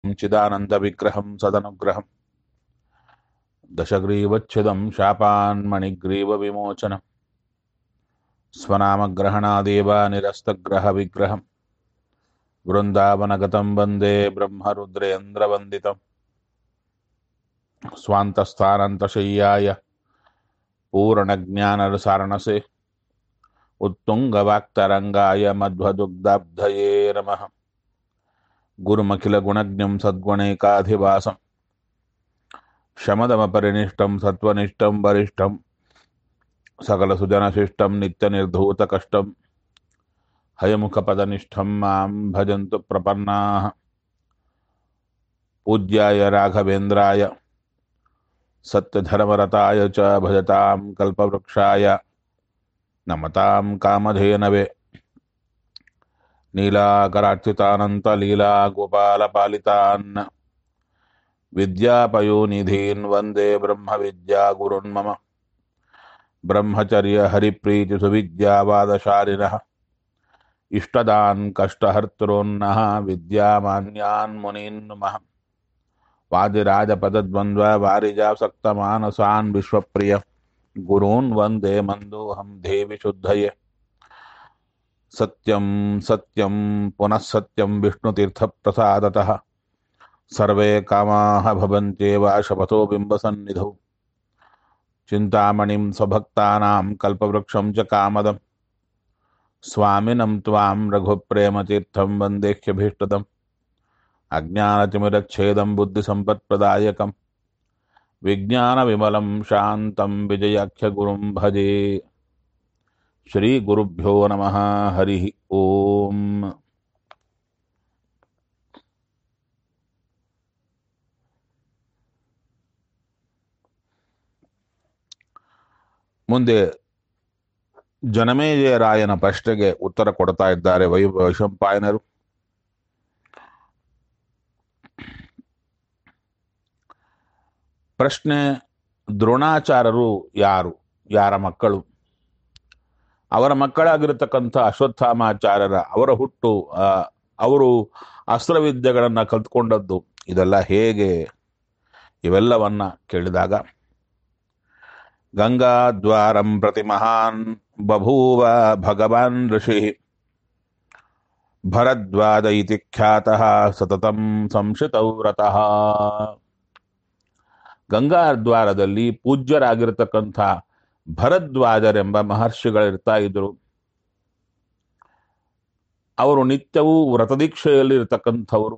चिदानन्दविग्रहं सदनुग्रहम् दशग्रीवच्छिदं शापान्मणिग्रीवविमोचनम् स्वनामग्रहणादेव निरस्तग्रहविग्रहम् वृन्दावनगतं वन्दे ब्रह्मरुद्रेन्द्रवन्दितम् स्वान्तस्थानन्तशय्याय पूर्णज्ञानरसारणसे उत्तुङ्गवाक्तरङ्गाय मध्वदुग्धाब्धये नमः गुरुमखिलगुणज्ञं सद्गुणैकाधिवासं शमदमपरिनिष्टं सत्त्वनिष्ठं वरिष्ठं सकलसुजनशिष्टं नित्यनिर्धूतकष्टं हयमुखपदनिष्ठं मां भजन्तु प्रपन्नाः पूज्याय राघवेन्द्राय सत्यधर्मरताय च भजतां कल्पवृक्षाय नमतां कामधेनवे नीलाकरार्चितानन्तलीलागोपालपालितान् विद्यापयोनिधीन् वन्दे ब्रह्मविद्यागुरुन् मम ब्रह्मचर्यहरिप्रीतिसुविद्यावादशालिनः इष्टदान् कष्टहर्तॄन्नः विद्यामान्यान् मुनीन् नुमः वादिराजपदद्वन्द्ववारिजासक्तमानसान् विश्वप्रिय गुरून् वन्दे मन्दोऽहं देवि शुद्धये सत्यं सत्यं पुनः सत्यं विष्णुतीर्थप्रसादतः सर्वे कामाः भवन्त्येव शपथो बिम्बसन्निधौ चिन्तामणिं स्वभक्तानां कल्पवृक्षं च कामदं स्वामिनं त्वां रघुप्रेमतीर्थं वन्देह्यभीष्टदम् अज्ञानतिमिरच्छेदं बुद्धिसम्पत्प्रदायकं विज्ञानविमलं शान्तं विजयाख्यगुरुं भजे श्रीगुरुभ्यो नमः हरिः ओम् ಮುಂದೆ ಜನಮೇಜಯ ರಾಯನ ಪ್ರಶ್ನೆಗೆ ಉತ್ತರ ಕೊಡ್ತಾ ಇದ್ದಾರೆ ವೈ ವೈಶಂಪಾಯನರು ಪ್ರಶ್ನೆ ದ್ರೋಣಾಚಾರ್ಯರು ಯಾರು ಯಾರ ಮಕ್ಕಳು ಅವರ ಮಕ್ಕಳಾಗಿರತಕ್ಕಂಥ ಅಶ್ವತ್ಥಾಮಾಚಾರ್ಯರ ಅವರ ಹುಟ್ಟು ಆ, ಅವರು ಅಸ್ತ್ರವಿದ್ಯೆಗಳನ್ನು ಕಲ್ತ್ಕೊಂಡದ್ದು ಇದೆಲ್ಲ ಹೇಗೆ ಇವೆಲ್ಲವನ್ನ ಕೇಳಿದಾಗ ಗಂಗಾದ್ವಾರಂ ಪ್ರತಿ ಮಹಾನ್ ಬಭೂವ ಭಗವಾನ್ ಋಷಿ ಭರದ್ವಾಜ ಇತಿ ಖ್ಯಾತಃ ಸತತಂ ಸಂಶಿತವ್ರತಃ ಗಂಗಾದ್ವಾರದಲ್ಲಿ ಪೂಜ್ಯರಾಗಿರತಕ್ಕಂಥ ಭರದ್ವಾಜರೆಂಬ ಮಹರ್ಷಿಗಳಿರ್ತಾ ಇದ್ರು ಅವರು ನಿತ್ಯವೂ ವ್ರತದೀಕ್ಷೆಯಲ್ಲಿ ಇರತಕ್ಕಂಥವರು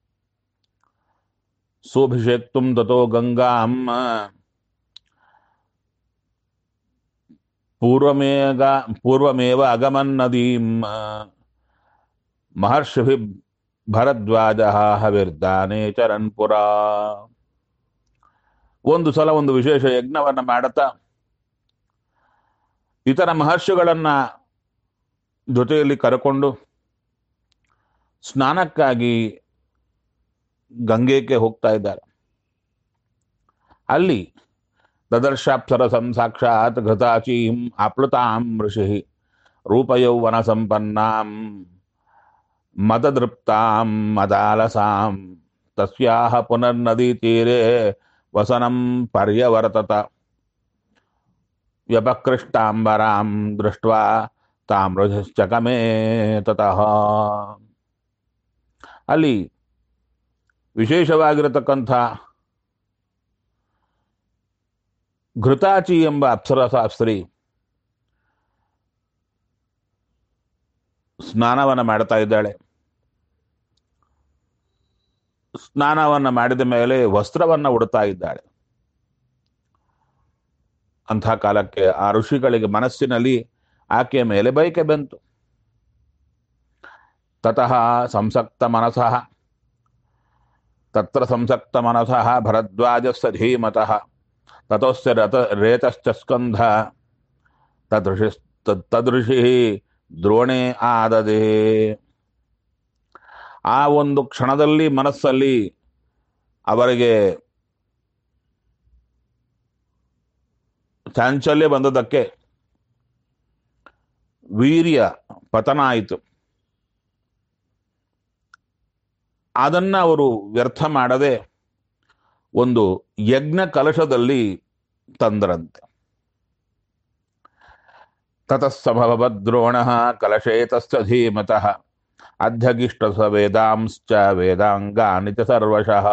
ಸೋಭಿಷೇಕ್ತುಂ ತಥೋ ಗಂಗಾಂ ಪೂರ್ವಮೇಗ ಪೂರ್ವಮೇವ ಅಗಮನ್ ನದೀಂ ಮಹರ್ಷಿ ಭರದ್ವಾಜ ಹವಿರ್ದಾನೆ ಚರನ್ಪುರ ಒಂದು ಸಲ ಒಂದು ವಿಶೇಷ ಯಜ್ಞವನ್ನ ಮಾಡುತ್ತಾ ಇತರ ಮಹರ್ಷಿಗಳನ್ನ ಜೊತೆಯಲ್ಲಿ ಕರೆಕೊಂಡು ಸ್ನಾನಕ್ಕಾಗಿ ಗಂಗೆಗೆ ಹೋಗ್ತಾ ಇದ್ದಾರೆ ಅಲ್ಲಿ ದದರ್ಶಾಪ್ಸರಸಂ ಸಾಕ್ಷಾತ್ ಘೃತಾಚೀಂ ಆಪ್ಲುತಾಂ ಋಷಿ ರೂಪಯೌವನ ಸಂಪನ್ನಾಂ ಮದದೃಪ್ತಾಂ ಮದಾಲಸಾಂ ತಸ್ಯಾಹ ಪುನರ್ನದಿ ತೀರೆ ವಸನಂ ಪರ್ಯವರ್ತತ ವ್ಯಪಕೃಷ್ಟಾಂಬರಾಂ ದೃಷ್ಟ್ವಾ ತಾಂ ರುಜಶ್ಚಕಮೇ ತತಃ ಅಲ್ಲಿ ವಿಶೇಷವಾಗಿರತಕ್ಕಂಥ ಘೃತಾಚಿ ಎಂಬ ಅಪ್ಸರಸಾಸ್ತ್ರಿ ಸ್ನಾನವನ್ನು ಮಾಡ್ತಾ ಇದ್ದಾಳೆ ಸ್ನಾನವನ್ನು ಮಾಡಿದ ಮೇಲೆ ವಸ್ತ್ರವನ್ನು ಉಡ್ತಾ ಇದ್ದಾಳೆ ಅಂಥ ಕಾಲಕ್ಕೆ ಆ ಋಷಿಗಳಿಗೆ ಮನಸ್ಸಿನಲ್ಲಿ ಆಕೆಯ ಮೇಲೆ ಬಯಕೆ ಬಂತು ತತಃ ಸಂಸಕ್ತ ಮನಸಃ ತತ್ರ ಸಂಸಕ್ತ ಮನಸಃ ಭರದ್ವಾಜಸ್ಯ ಧೀಮತಃ ತತೋಸ್ಯ ರಥ ರೇತಶ್ಚ ಸ್ಕಂಧ ತದೃಷಿ ತದೃಷಿ ದ್ರೋಣೆ ಆದದೆ ಆ ಒಂದು ಕ್ಷಣದಲ್ಲಿ ಮನಸ್ಸಲ್ಲಿ ಅವರಿಗೆ ಚಾಂಚಲ್ಯ ಬಂದದಕ್ಕೆ ವೀರ್ಯ ಪತನ ಆಯಿತು ಅದನ್ನ ಅವರು ವ್ಯರ್ಥ ಮಾಡದೆ ಒಂದು ಯಜ್ಞ ಕಲಶದಲ್ಲಿ ತಂದ್ರಂತೆ ತತಸ್ಸಭವದ್ರೋಣ ಕಲಶೇ ತಸ್ಯ ಧೀಮತಃ ಅಧ್ಯಗಿಷ್ಟ ಸ ವೇದಾಂಶ್ಚ ವೇದಾಂಗಾನಿ ಚ ಸರ್ವಶಃ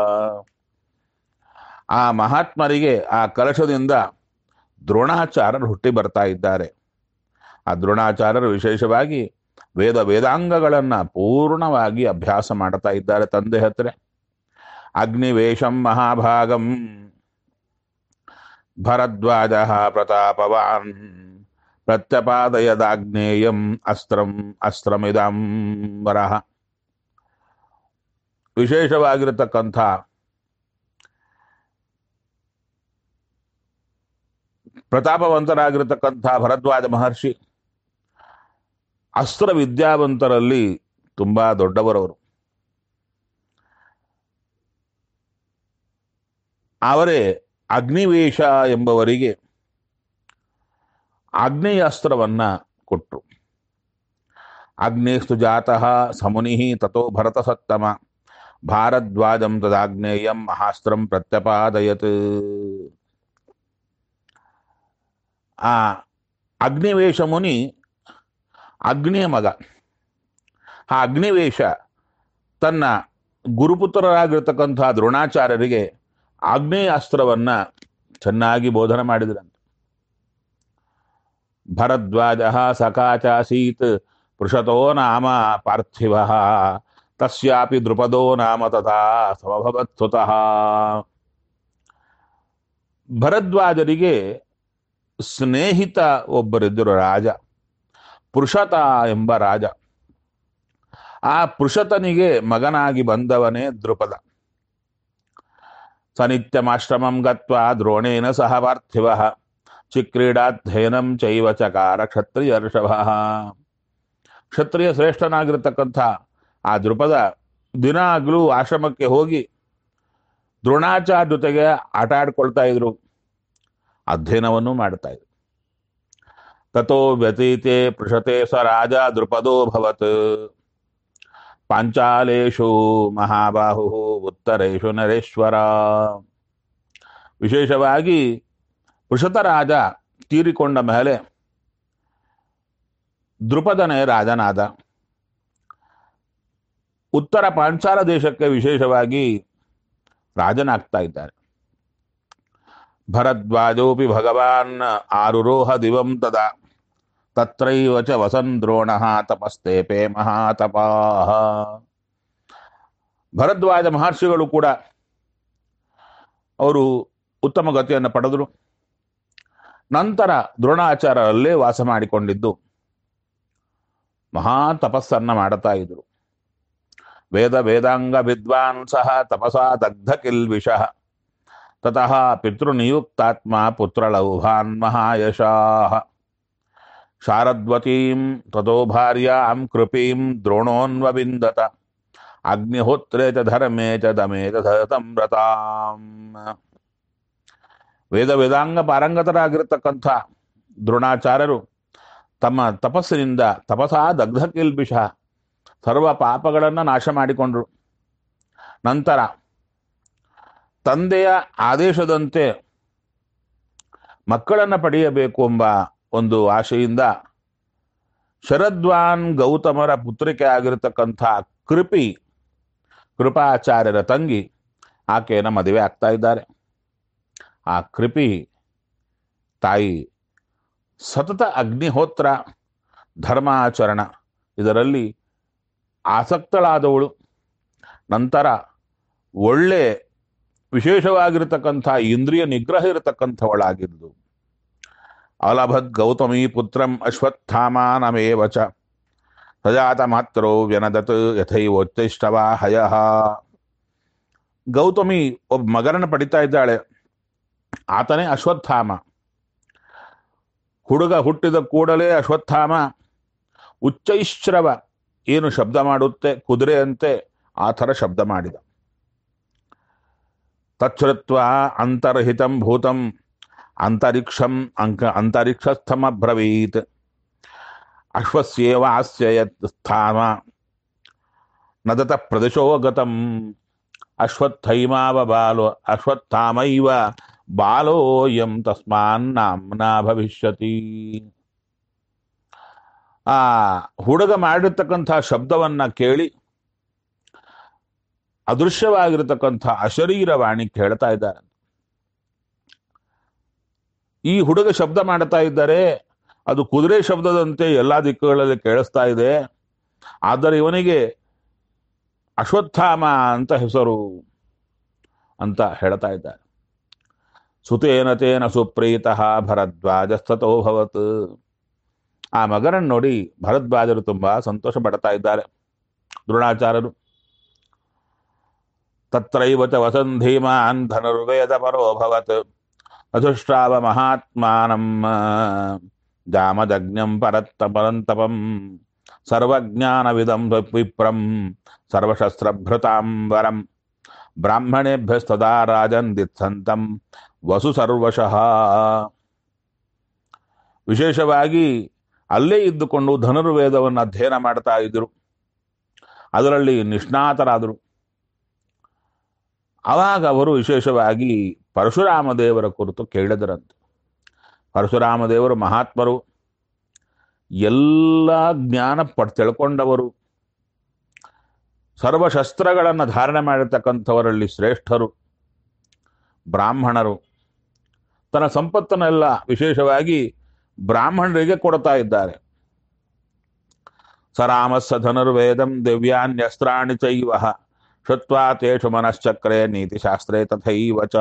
ಆ ಮಹಾತ್ಮರಿಗೆ ಆ ಕಲಶದಿಂದ ದ್ರೋಣಾಚಾರ್ಯರು ಹುಟ್ಟಿ ಬರ್ತಾ ಇದ್ದಾರೆ ಆ ದ್ರೋಣಾಚಾರ್ಯರು ವಿಶೇಷವಾಗಿ ವೇದ ವೇದಾಂಗಗಳನ್ನ ಪೂರ್ಣವಾಗಿ ಅಭ್ಯಾಸ ಮಾಡ್ತಾ ಇದ್ದಾರೆ ತಂದೆ ಹತ್ರ ಅಗ್ನಿವೇಶಂ ಮಹಾಭಾಗಂ ಭರದ್ವಾಜ ಪ್ರತಾಪವಾನ್ ಪ್ರತ್ಯಪಾದಯದಾಗ್ನೇಯಂ ಅಸ್ತ್ರಂ ಅಸ್ತ್ರಮಿದಂ ವರಹ ವಿಶೇಷವಾಗಿರತಕ್ಕಂಥ ಪ್ರತಾಪವಂತರಾಗಿರತಕ್ಕಂಥ ಭರದ್ವಾಜ ಮಹರ್ಷಿ ಅಸ್ತ್ರ ವಿದ್ಯಾವಂತರಲ್ಲಿ ತುಂಬಾ ದೊಡ್ಡವರವರು ಅವರೇ ಅಗ್ನಿವೇಶ ಎಂಬವರಿಗೆ ಆಗ್ನೇಯಾಸ್ತ್ರವನ್ನ ಕೊಟ್ಟರು ಅಗ್ನೇಸ್ತು ಜಾತಃ ಸಮುನಿ ತಥೋ ಭರತ ಸತ್ತಮ ಭಾರದ್ವಾಜಂ ತದಾಗ್ನೇಯಂ ಮಹಾಸ್ತ್ರಂ ಪ್ರತ್ಯಪಾದಯತ್ ಆ ಅಗ್ನಿವೇಶ ಮುನಿ ಅಗ್ನಿಯ ಮಗ ಆ ಅಗ್ನಿವೇಶ ತನ್ನ ಗುರುಪುತ್ರರಾಗಿರ್ತಕ್ಕಂಥ ದ್ರೋಣಾಚಾರ್ಯರಿಗೆ ಆಗ್ನೇಯಾಸ್ತ್ರವನ್ನ ಚೆನ್ನಾಗಿ ಬೋಧನೆ ಮಾಡಿದ್ರಂತೆ ಭರದ್ವಾಜ ಸಖಾಚಾಸೀತ್ ಪೃಷತೋ ನಾಮ ಪಾರ್ಥಿವ ತಸ್ಯಾಪಿ ದೃಪದೋ ನಾಮ ತಥಾ ಸಮಭವತ್ಸುತಃ ಭರದ್ವಾಜರಿಗೆ ಸ್ನೇಹಿತ ಒಬ್ಬರಿದ್ದರು ರಾಜ ಪುರುಷತ ಎಂಬ ರಾಜ ಆ ಪುರುಷತನಿಗೆ ಮಗನಾಗಿ ಬಂದವನೇ ದೃಪದ ಸನಿತ್ಯಮಾಶ್ರಮಂ ಗತ್ವಾ ದ್ರೋಣೇನ ಸಹ ಪಾರ್ಥಿವ ಚಿಕ್ರೀಡಾಧ್ಯಯನಂ ಚೈವ ಚಕಾರ ಕ್ಷತ್ರಿಯರ್ಷಭ ಕ್ಷತ್ರಿಯ ಶ್ರೇಷ್ಠನಾಗಿರ್ತಕ್ಕಂಥ ಆ ದೃಪದ ದಿನಾಗ್ಲೂ ಆಶ್ರಮಕ್ಕೆ ಹೋಗಿ ದ್ರೋಣಾಚಾರ್ಯ ಜೊತೆಗೆ ಆಟ ಆಡ್ಕೊಳ್ತಾ ಇದ್ರು ಅಧ್ಯಯನವನ್ನು ಮಾಡ್ತಾ ಇದ್ರು ತಥೋ ವ್ಯತೀತೆ ಪೃಷತೆ ಸ ರಾಜ ದೃಪದೋಭವತ್ ಪಾಂಚಾಲೇಶು ಮಹಾಬಾಹು ಉತ್ತರೇಶು ನರೇಶ್ವರ ವಿಶೇಷವಾಗಿ ಪೃಷತ ರಾಜ ತೀರಿಕೊಂಡ ಮೇಲೆ ದೃಪದನೇ ರಾಜನಾದ ಉತ್ತರ ಪಾಂಚಾಲ ದೇಶಕ್ಕೆ ವಿಶೇಷವಾಗಿ ರಾಜನಾಗ್ತಾ ಇದ್ದಾರೆ ಭರದ್ವಾಜೋಪಿ ಭಗವಾನ್ ಆರುರೋಹ ದಿವಂ ತದಾ ತತ್ರೈವ ಚ ವಸನ್ ದ್ರೋಣ ತಪಸ್ತೇಪೆ ಮಹಾತಪಾಹ ಭರದ್ವಾಜ ಮಹರ್ಷಿಗಳು ಕೂಡ ಅವರು ಉತ್ತಮ ಗತಿಯನ್ನು ಪಡೆದರು ನಂತರ ದ್ರೋಣಾಚಾರ್ಯರಲ್ಲೇ ವಾಸ ಮಾಡಿಕೊಂಡಿದ್ದು ಮಹಾ ತಪಸ್ಸನ್ನ ಮಾಡುತ್ತಾ ಇದ್ರು ವೇದ ವೇದಾಂಗ ವಿದ್ವಾನ್ ಸಹ ತಪಸಾ ದಗ್ಧ ಕಿಲ್ವಿಷಃ ತತಃ ಪಿತೃನಿಯುಕ್ತಾತ್ಮ ಪುತ್ರಲೌಭಾನ್ ಮಹಾಯಶಾಃ ಶಾರದ್ವತೀಂ ತಥೋ ಭಾರ್ಯಾಂ ಕೃಪೀಂ ದ್ರೋಣೋನ್ವವಿಂದತ ಅಗ್ನಿಹೋತ್ರೇ ಚ ಧರ್ಮೇ ಚ ದಮೇ ಚ ಸತತಂ ವ್ರತಾಂ ವೇದ ವೇದಾಂಗ ಪಾರಂಗತರಾಗಿರ್ತಕ್ಕಂಥ ದ್ರೋಣಾಚಾರ್ಯರು ತಮ್ಮ ತಪಸ್ಸಿನಿಂದ ತಪಸಾ ದಗ್ಧ ಕಿಲ್ಬಿಷ ಸರ್ವ ಪಾಪಗಳನ್ನು ನಾಶ ಮಾಡಿಕೊಂಡ್ರು ನಂತರ ತಂದೆಯ ಆದೇಶದಂತೆ ಮಕ್ಕಳನ್ನು ಪಡೆಯಬೇಕು ಎಂಬ ಒಂದು ಆಶೆಯಿಂದ ಶರದ್ವಾನ್ ಗೌತಮರ ಪುತ್ರಿಕೆ ಆಗಿರತಕ್ಕಂಥ ಕೃಪಿ ಕೃಪಾಚಾರ್ಯರ ತಂಗಿ ಆಕೆಯನ್ನು ಮದುವೆ ಆಗ್ತಾ ಇದ್ದಾರೆ ಆ ಕೃಪಿ ತಾಯಿ ಸತತ ಅಗ್ನಿಹೋತ್ರ ಧರ್ಮಾಚರಣ ಇದರಲ್ಲಿ ಆಸಕ್ತಳಾದವಳು ನಂತರ ಒಳ್ಳೆ ವಿಶೇಷವಾಗಿರತಕ್ಕಂಥ ಇಂದ್ರಿಯ ನಿಗ್ರಹ ಇರತಕ್ಕಂಥವಳಾಗಿದ್ದು ಅಲಭದ್ ಗೌತಮಿ ಪುತ್ರಂ ಅಶ್ವತ್ಥಾಮಾನಮೇವ ಚ ಸಜಾತ ಮಾತ್ರೋ ವ್ಯನದತ್ ಯಥೈವೋಚ್ಚಿಷ್ಟವಾ ಹಯ ಗೌತಮಿ ಒಬ್ಬ ಮಗನನ್ನು ಪಡಿತಾ ಇದ್ದಾಳೆ ಆತನೇ ಅಶ್ವತ್ಥಾಮ ಹುಡುಗ ಹುಟ್ಟಿದ ಕೂಡಲೇ ಅಶ್ವತ್ಥಾಮ ಉಚ್ಚೈಶ್ರವ ಏನು ಶಬ್ದ ಮಾಡುತ್ತೆ ಕುದುರೆಯಂತೆ ಆ ಥರ ಶಬ್ದ ಮಾಡಿದ ತಚ್ಛ್ರುತ್ವ ಅಂತರ್ಹಿತಂ ಭೂತಂ ಅಂತರಿಕ್ಷಂ ಅಂಕ ಅಂತರಿಕ್ಷಸ್ಥಮಬ್ರವೀತ್ ಅಶ್ವಸ್ಯೇವ ಅಸ್ಯ ಯತ್ ಸ್ಥಾಮ ನದತ ಪ್ರದೇಶೋ ಗತಂ ಅಶ್ವತ್ಥೈಮಾವ ಬಾಲೋ ಅಶ್ವತ್ಥಾಮೈವ ಬಾಲೋಯಂ ತಸ್ಮಾನ್ ನಾಮ್ನಾ ಭವಿಷ್ಯತಿ ಆ ಹುಡುಗ ಮಾಡಿರ್ತಕ್ಕಂಥ ಶಬ್ದವನ್ನ ಕೇಳಿ ಅದೃಶ್ಯವಾಗಿರತಕ್ಕಂಥ ಅಶರೀರವಾಣಿ ಕೇಳ್ತಾ ಇದ್ದಾರೆ ಈ ಹುಡುಗ ಶಬ್ದ ಮಾಡ್ತಾ ಇದ್ದಾರೆ ಅದು ಕುದುರೆ ಶಬ್ದದಂತೆ ಎಲ್ಲಾ ದಿಕ್ಕುಗಳಲ್ಲಿ ಕೇಳಿಸ್ತಾ ಇದೆ ಆದರೆ ಇವನಿಗೆ ಅಶ್ವತ್ಥಾಮ ಅಂತ ಹೆಸರು ಅಂತ ಹೇಳ್ತಾ ಇದ್ದಾರೆ ಸುತೇನ ತೇನ ಸುಪ್ರೀತ ಭರದ್ವಾಜಸ್ತತೋ ಭವತ್ ಆ ಮಗನನ್ನು ನೋಡಿ ಭರದ್ವಾಜರು ತುಂಬಾ ಸಂತೋಷ ಪಡ್ತಾ ಇದ್ದಾರೆ ದ್ರೋಣಾಚಾರ್ಯರು ತತ್ರೈವ ಚ ವಸಂಧೀಮಾನ್ ಧನುರ್ವೇದ ಪರೋಭವತ್ ಅಧುಷ್ಟಾವ ಮಹಾತ್ಮಾನಂ ಜಾಮದಗ್ನಂ ಪರತ್ತ ಪರಂತಪಂ ಸರ್ವಜ್ಞಾನವಿದಂ ವಿಪ್ರಂ ಸರ್ವಶಸ್ತ್ರಭೃತಾಂ ವರಂ ಬ್ರಾಹ್ಮಣೇಭ್ಯಸ್ತದಾ ರಾಜನ್ ದಿತ್ಸಂತಂ ವಸು ಸರ್ವಶಃ ವಿಶೇಷವಾಗಿ ಅಲ್ಲೇ ಇದ್ದುಕೊಂಡು ಧನುರ್ವೇದವನ್ನು ಅಧ್ಯಯನ ಮಾಡ್ತಾ ಇದ್ದರು ಅದರಲ್ಲಿ ನಿಷ್ಣಾತರಾದರು ಆವಾಗ ಅವರು ವಿಶೇಷವಾಗಿ ಪರಶುರಾಮ ದೇವರ ಕುರಿತು ಕೇಳಿದರಂತೆ ಪರಶುರಾಮ ದೇವರು ಮಹಾತ್ಮರು ಎಲ್ಲ ಜ್ಞಾನ ಪಡ್ ತಿಳ್ಕೊಂಡವರು ಸರ್ವಶಸ್ತ್ರಗಳನ್ನು ಧಾರಣೆ ಮಾಡಿರ್ತಕ್ಕಂಥವರಲ್ಲಿ ಶ್ರೇಷ್ಠರು ಬ್ರಾಹ್ಮಣರು ತನ್ನ ಸಂಪತ್ತನ್ನೆಲ್ಲ ವಿಶೇಷವಾಗಿ ಬ್ರಾಹ್ಮಣರಿಗೆ ಕೊಡ್ತಾ ಇದ್ದಾರೆ ಸರಾಮಸ್ಸ ಧನುರ್ವೇದಂ ದಿವ್ಯಾನ್ಯಸ್ತ್ರಾಣಿ ಚೈವ ಶುತ್ವಾ ತೇಷು ಮನಶ್ಚಕ್ರೆ ನೀತಿಶಾಸ್ತ್ರೇ ತಥೈವ ಚ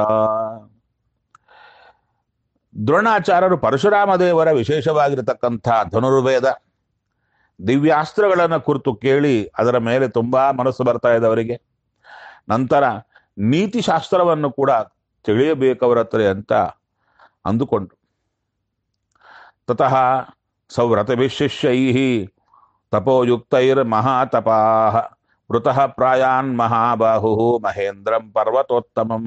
ದ್ರೋಣಾಚಾರ್ಯರು ಪರಶುರಾಮ ದೇವರ ವಿಶೇಷವಾಗಿರತಕ್ಕಂಥ ಧನುರ್ವೇದ ದಿವ್ಯಾಸ್ತ್ರಗಳನ್ನು ಕುರಿತು ಕೇಳಿ ಅದರ ಮೇಲೆ ತುಂಬಾ ಮನಸ್ಸು ಬರ್ತಾ ಇದೆ ಅವರಿಗೆ ನಂತರ ನೀತಿಶಾಸ್ತ್ರವನ್ನು ಕೂಡ ತಿಳಿಯಬೇಕವರ ಹತ್ರ ಅಂತ ಅಂದುಕೊಂಡ್ರು ತತಃ ಸವ್ರತಭಿಶಿಷ್ಯೈ ತಪೋಯುಕ್ತೈರ್ ಮಹಾತಪಾ ಮೃತಃ ಪ್ರಾಯಾನ್ ಮಹಾಬಾಹು ಮಹೇಂದ್ರಂ ಪರ್ವತೋತ್ತಮಂ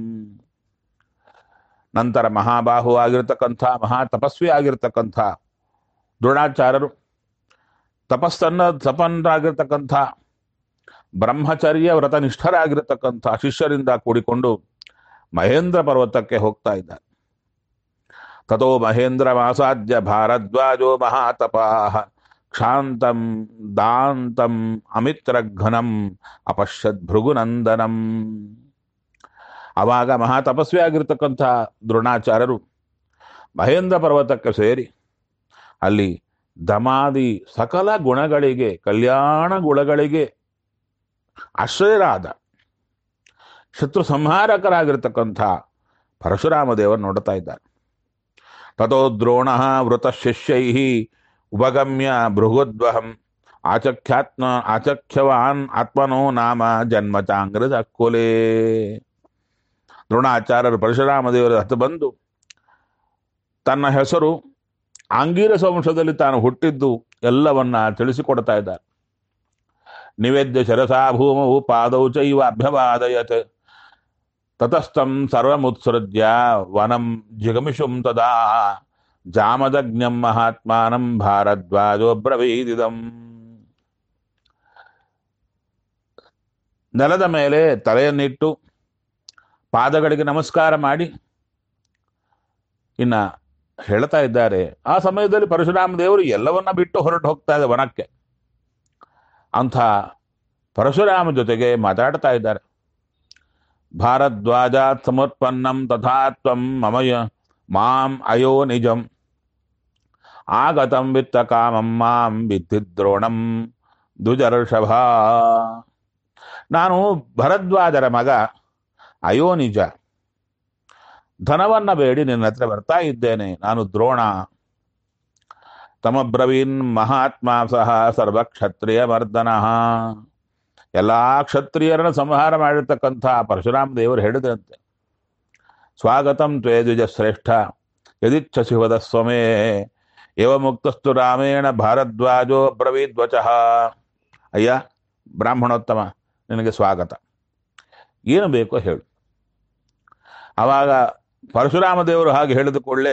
ನಂತರ ಮಹಾಬಾಹು ಆಗಿರ್ತಕ್ಕಂಥ ಮಹಾ ತಪಸ್ವಿ ಆಗಿರ್ತಕ್ಕಂಥ ದ್ರೋಣಾಚಾರ್ಯರು ತಪಸ್ಸನ್ನ ತಪನ್ನರಾಗಿರ್ತಕ್ಕಂಥ ಬ್ರಹ್ಮಚರ್ಯ ವ್ರತನಿಷ್ಠರಾಗಿರ್ತಕ್ಕಂಥ ಶಿಷ್ಯರಿಂದ ಕೂಡಿಕೊಂಡು ಮಹೇಂದ್ರ ಪರ್ವತಕ್ಕೆ ಹೋಗ್ತಾ ಇದ್ದಾರೆ ತಥೋ ಮಹೇಂದ್ರ ಮಾಸಾದ್ಯ ಭಾರದ್ವಾಜೋ ಮಹಾತಪಾಹ ಕ್ಷಾಂತಂ ದಾಂತಂ ಅಮಿತ್ರಘ್ನಂ ಅಪಶ್ಯದ್ ಭೃಗುನಂದನಂ ಅವಾಗ ಮಹಾತಪಸ್ವಿ ಆಗಿರ್ತಕ್ಕಂಥ ದ್ರೋಣಾಚಾರ್ಯರು ಮಹೇಂದ್ರ ಪರ್ವತಕ್ಕೆ ಸೇರಿ ಅಲ್ಲಿ ದಮಾದಿ ಸಕಲ ಗುಣಗಳಿಗೆ ಕಲ್ಯಾಣ ಗುಣಗಳಿಗೆ ಆಶ್ರಯರಾದ ಶತ್ರು ಸಂಹಾರಕರಾಗಿರ್ತಕ್ಕಂಥ ಪರಶುರಾಮ ದೇವರು ನೋಡ್ತಾ ಇದ್ದಾರೆ ತಥೋ ದ್ರೋಣ ವೃತ ಶಿಷ್ಯೈ ಉಪಗಮ್ಯ ಭೃಗುದ್ವಹಂ ಆಚಖ್ಯಾತ್ಮ ಆಚಖ್ಯವಾನ್ ಆತ್ಮನೋ ನಾಮ ಜನ್ಮಚಾಂಗ್ರದ ಕೊಲೆ ದ್ರೋಣಾಚಾರ್ಯರು ಪರಶುರಾಮ ದೇವರ ಹತ್ತು ಬಂದು ತನ್ನ ಹೆಸರು ಆಂಗೀರಸ ವಂಶದಲ್ಲಿ ತಾನು ಹುಟ್ಟಿದ್ದು ಎಲ್ಲವನ್ನ ತಿಳಿಸಿಕೊಡ್ತಾ ಇದ್ದಾರೆ ನಿವೇದ್ಯ ಶರಸಾ ಭೂಮವು ಪಾದೌ ಚೈವ ಅಭ್ಯವಾದಯತ್ ತತಸ್ಥಂ ಸರ್ವಮುತ್ಸೃಜ್ಯ ವನಂ ಜಿಗಮಿಷುಂ ತದಾ ಜಾಮದಗ್ನಂ ಮಹಾತ್ಮಾನಂ ಭಾರದ್ವಾಜೋ ಬ್ರವೀದಿದಂ ನೆಲದ ಮೇಲೆ ತಲೆಯನ್ನಿಟ್ಟು ಪಾದಗಳಿಗೆ ನಮಸ್ಕಾರ ಮಾಡಿ ಇನ್ನ ಹೇಳ್ತಾ ಇದ್ದಾರೆ ಆ ಸಮಯದಲ್ಲಿ ಪರಶುರಾಮ ದೇವರು ಎಲ್ಲವನ್ನ ಬಿಟ್ಟು ಹೊರಟು ಹೋಗ್ತಾ ಇದೆ ವನಕ್ಕೆ ಅಂಥ ಪರಶುರಾಮ ಜೊತೆಗೆ ಮಾತಾಡ್ತಾ ಇದ್ದಾರೆ ಭಾರದ್ವಾಜಾತ್ ಸಮರ್ಪನ್ನಂ ತಥಾ ತ್ವಂ ಮಮಯ ಮಾಂ ಅಯೋ ನಿಜಂ ಆಗತಂ ವಿತ್ತ ಕಾಮಂ ಮಾಂ ವಿದ್ಯುದ್ರೋಣಂ ದ್ವಿಜರ್ಷಭ ನಾನು ಭರದ್ವಾಜರ ಮಗ ಅಯೋ ನಿಜ ಧನವನ್ನ ಬೇಡಿ ನಿನ್ನ ಹತ್ರ ಬರ್ತಾ ಇದ್ದೇನೆ ನಾನು ದ್ರೋಣ ತಮಬ್ರವೀನ್ ಮಹಾತ್ಮ ಸಹ ಸರ್ವ ಕ್ಷತ್ರಿಯ ಮರ್ದನ ಎಲ್ಲಾ ಕ್ಷತ್ರಿಯರನ್ನು ಸಂಹಾರ ಮಾಡಿರ್ತಕ್ಕಂಥ ಪರಶುರಾಮ ದೇವರು ಹೇಳಿದಂತೆ ಸ್ವಾಗತಂ ತ್ವೇ ದ್ವಿಜ ಶ್ರೇಷ್ಠ ಯದಿಚ್ಛಸಿ ವದ ಸ್ವಮೇ ಏವ ಮುಕ್ತಸ್ತು ರಾಮೇಣ ಭಾರದ್ವಾಜೋ ಬ್ರವೀದ್ವಚಃ ಅಯ್ಯ ಬ್ರಾಹ್ಮಣೋತ್ತಮ ನಿನಗೆ ಸ್ವಾಗತ ಏನು ಬೇಕೋ ಹೇಳು ಆವಾಗ ಪರಶುರಾಮ ದೇವರು ಹಾಗೆ ಹೇಳಿದ ಕೂಡಲೇ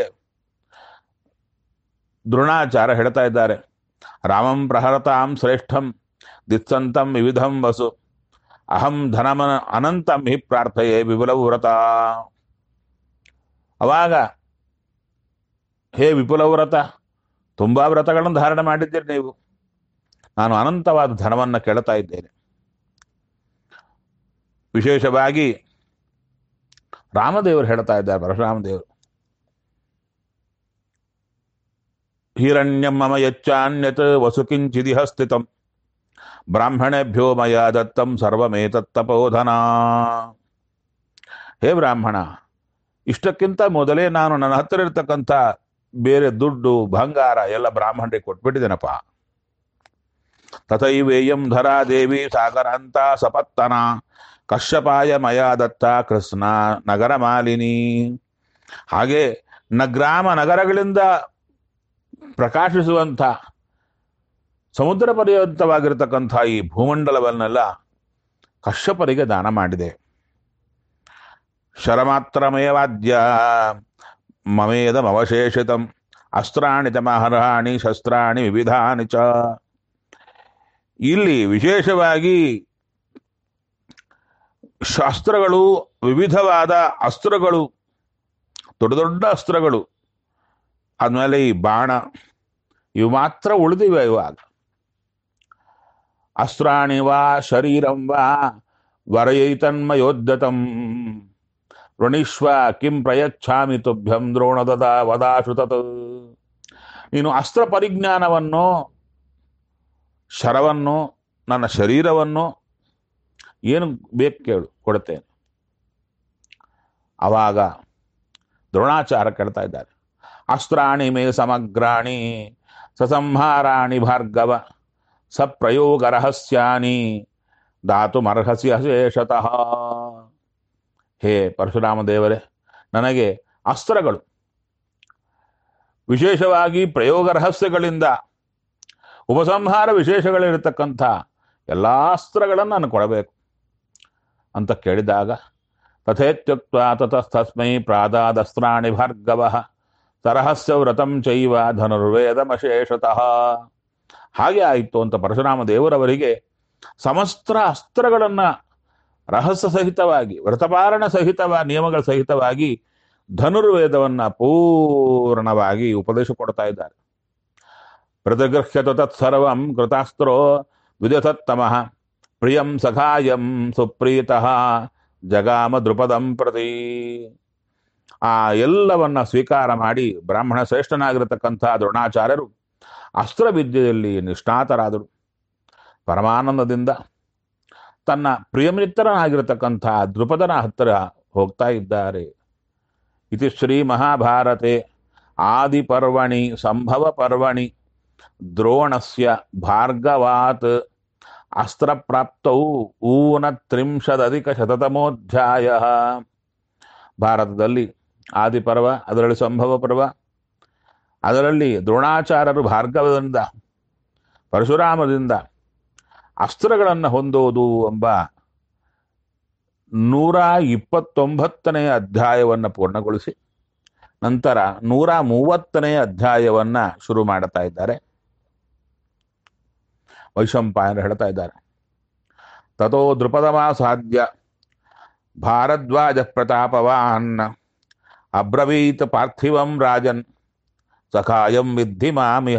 ದ್ರೋಣಾಚಾರ ಹೇಳ್ತಾ ಇದ್ದಾರೆ ರಾಮಂ ಪ್ರಹರತಾಂ ಶ್ರೇಷ್ಠಂ ದಿತ್ಸಂತಂ ವಿವಿಧಂ ವಸು ಅಹಂ ಧನಮನ ಅನಂತಂ ಹಿ ಪ್ರಾರ್ಥಯೇ ವಿಪುಲವು ವ್ರತ ಅವಾಗ ಹೇ ವಿಪುಲ ವ್ರತ ತುಂಬಾ ವ್ರತಗಳನ್ನು ಧಾರಣೆ ಮಾಡಿದ್ದೀರಿ ನೀವು ನಾನು ಅನಂತವಾದ ಧನವನ್ನು ಕೇಳ್ತಾ ಇದ್ದೇನೆ ವಿಶೇಷವಾಗಿ ರಾಮದೇವರು ಹೇಳ್ತಾ ಇದ್ದಾರೆ ಪರಶುರಾಮದೇವರು ಹಿರಣ್ಯಂ ಮಮ ಯಚ್ಚಾನ್ಯತ್ ವಸುಕಿಂಚಿದಿಹ ಸ್ಥಿತಂ ಬ್ರಾಹ್ಮಣೇಭ್ಯೋ ಮಯ ದತ್ತಂ ಸರ್ವಮೇತತ್ತಪೋಧನ ಹೇ ಬ್ರಾಹ್ಮಣ ಇಷ್ಟಕ್ಕಿಂತ ಮೊದಲೇ ನಾನು ನನ್ನ ಹತ್ತಿರ ಇರ್ತಕ್ಕಂಥ ಬೇರೆ ದುಡ್ಡು ಬಂಗಾರ ಎಲ್ಲ ಬ್ರಾಹ್ಮಣರಿಗೆ ಕೊಟ್ಬಿಟ್ಟಿದ್ದೇನಪ್ಪ ತಥೈವೇಯಂ ಧರಾ ದೇವಿ ಸಾಗರಾಂತ ಸಪತ್ತನ ಕಶ್ಯಪಾಯ ಮಯ ದತ್ತ ಕೃಷ್ಣ ನಗರ ಮಾಲಿನಿ ಹಾಗೆ ನ ಗ್ರಾಮ ನಗರಗಳಿಂದ ಪ್ರಕಾಶಿಸುವಂಥ ಸಮುದ್ರ ಪರ್ಯಂತವಾಗಿರತಕ್ಕಂಥ ಈ ಭೂಮಂಡಲವನ್ನೆಲ್ಲ ಕಶ್ಯಪರಿಗೆ ದಾನ ಮಾಡಿದೆ ಶರಮಾತ್ರಮೇವಾದ್ಯ ಮಮೇದಮವಶೇಷಿತಂ ಅಸ್ತ್ರಾಣಿ ಚ ಮಹರಾಣಿ ಶಸ್ತ್ರಾಣಿ ವಿವಿಧಾನಿ ಚ ಇಲ್ಲಿ ವಿಶೇಷವಾಗಿ ಶಾಸ್ತ್ರಗಳು ವಿವಿಧವಾದ ಅಸ್ತ್ರಗಳು ದೊಡ್ಡ ದೊಡ್ಡ ಅಸ್ತ್ರಗಳು ಆದ್ಮೇಲೆ ಈ ಬಾಣ ಇವು ಮಾತ್ರ ಉಳಿದಿವೆ ಇವಾಗ ಅಸ್ತ್ರಾಣಿ ವಾ ಶರೀರಂ ವಾ ವರಯೈತನ್ಮಯೋದ್ಯತಂ ವೃಣಿಶ್ವ ಕಿಂ ಪ್ರಯಚ್ಛಾಮಿ ತುಭ್ಯಂ ದ್ರೋಣದದ ವದಾಶು ತತ್ ನೀನು ಅಸ್ತ್ರ ಪರಿಜ್ಞಾನವನ್ನು ಶರವನ್ನು ನನ್ನ ಶರೀರವನ್ನು ಏನು ಬೇಕು ಕೇಳು ಕೊಡುತ್ತೇನೆ ಅವಾಗ ದ್ರೋಣಾಚಾರ ಕೇಳ್ತಾ ಇದ್ದಾರೆ ಅಸ್ತ್ರಾಣಿ ಮೇ ಸಮಗ್ರಾಣಿ ಸಸಂಹಾರಾಣಿ ಭಾರ್ಗವ ಸಪ್ರಯೋಗ ರಹಸ್ಯಾನಿ ದಾತುಮರ್ಹಸಿ ಅಶೇಷತಃ ಹೇ ಪರಶುರಾಮ ದೇವರೇ ನನಗೆ ಅಸ್ತ್ರಗಳು ವಿಶೇಷವಾಗಿ ಪ್ರಯೋಗ ರಹಸ್ಯಗಳಿಂದ ಉಪಸಂಹಾರ ವಿಶೇಷಗಳಿರತಕ್ಕಂಥ ಎಲ್ಲ ಅಸ್ತ್ರಗಳನ್ನು ನಾನು ಕೊಡಬೇಕು ಅಂತ ಕೇಳಿದಾಗ ತಥೇತ್ಯುಕ್ತ ತತಸ್ತಸ್ಮೈ ಪ್ರಾದಾದಸ್ತ್ರಾಣಿ ಭಾರ್ಗವ ಸರಹಸ್ಯ ವ್ರತಂ ಚೈವ ಧನುರ್ವೇದಮಶೇಷತಃ ಹಾಗೆ ಆಯಿತು ಅಂತ ಪರಶುರಾಮ ದೇವರವರಿಗೆ ಸಮಸ್ತ ಅಸ್ತ್ರಗಳನ್ನ ರಹಸ್ಯ ಸಹಿತವಾಗಿ ವ್ರತಪಾಲನ ಸಹಿತವ ನಿಯಮಗಳ ಸಹಿತವಾಗಿ ಧನುರ್ವೇದವನ್ನ ಪೂರ್ಣವಾಗಿ ಉಪದೇಶ ಕೊಡ್ತಾ ಇದ್ದಾರೆ ಪ್ರತಿಗೃಹ್ಯತ ತತ್ಸರ್ವಂ ಕೃತಾಸ್ತ್ರೋ ವಿದಥತ್ತಮಃ ಪ್ರಿಯಂ ಸಖಾಯಂ ಸುಪ್ರೀತಃ ಜಗಾಮ ದೃಪದಂ ಪ್ರತಿ ಆ ಎಲ್ಲವನ್ನ ಸ್ವೀಕಾರ ಮಾಡಿ ಬ್ರಾಹ್ಮಣ ಶ್ರೇಷ್ಠನಾಗಿರತಕ್ಕಂಥ ದ್ರೋಣಾಚಾರ್ಯರು ಅಸ್ತ್ರವಿದ್ಯೆಯಲ್ಲಿ ನಿಷ್ಣಾತರಾದರು ಪರಮಾನಂದದಿಂದ ತನ್ನ ಪ್ರಿಯಮಿತ್ರನಾಗಿರತಕ್ಕಂಥ ದೃಪದನ ಹತ್ತಿರ ಹೋಗ್ತಾ ಇದ್ದಾರೆ ಇತಿ ಶ್ರೀ ಮಹಾಭಾರತೆ ಆದಿಪರ್ವಣಿ ಸಂಭವ ಪರ್ವಣಿ ದ್ರೋಣಸ್ಯ ಭಾರ್ಗವಾತ್ ಅಸ್ತ್ರಪ್ರಾಪ್ತೌ ಊನತ್ರಿಂಶದಧಿಕ ಶತತಮೋಧ್ಯಾಯ ಭಾರತದಲ್ಲಿ ಆದಿಪರ್ವ ಅದರಲ್ಲಿ ಸಂಭವ ಪರ್ವ ಅದರಲ್ಲಿ ದ್ರೋಣಾಚಾರ್ಯರು ಭಾರ್ಗವದಿಂದ ಪರಶುರಾಮದಿಂದ ಅಸ್ತ್ರಗಳನ್ನು ಹೊಂದೋದು ಎಂಬ ನೂರ ಇಪ್ಪತ್ತೊಂಬತ್ತನೇ ಅಧ್ಯಾಯವನ್ನು ಪೂರ್ಣಗೊಳಿಸಿ ನಂತರ ನೂರ ಮೂವತ್ತನೇ ಅಧ್ಯಾಯವನ್ನ ಶುರು ಮಾಡ್ತಾ ಇದ್ದಾರೆ ವೈಶಂಪಾಯನರು ಹೇಳ್ತಾ ಇದ್ದಾರೆ ತಥೋ ದೃಪದಮಾಸಾಧ್ಯ ಭಾರದ್ವಾಜ ಪ್ರತಾಪವಾನ್ ಅಬ್ರವೀತ್ ಪಾರ್ಥಿವಂ ರಾಜನ್ ಸಖಾಯಂ ವಿದ್ಧಿ ಮಾಮಿಹ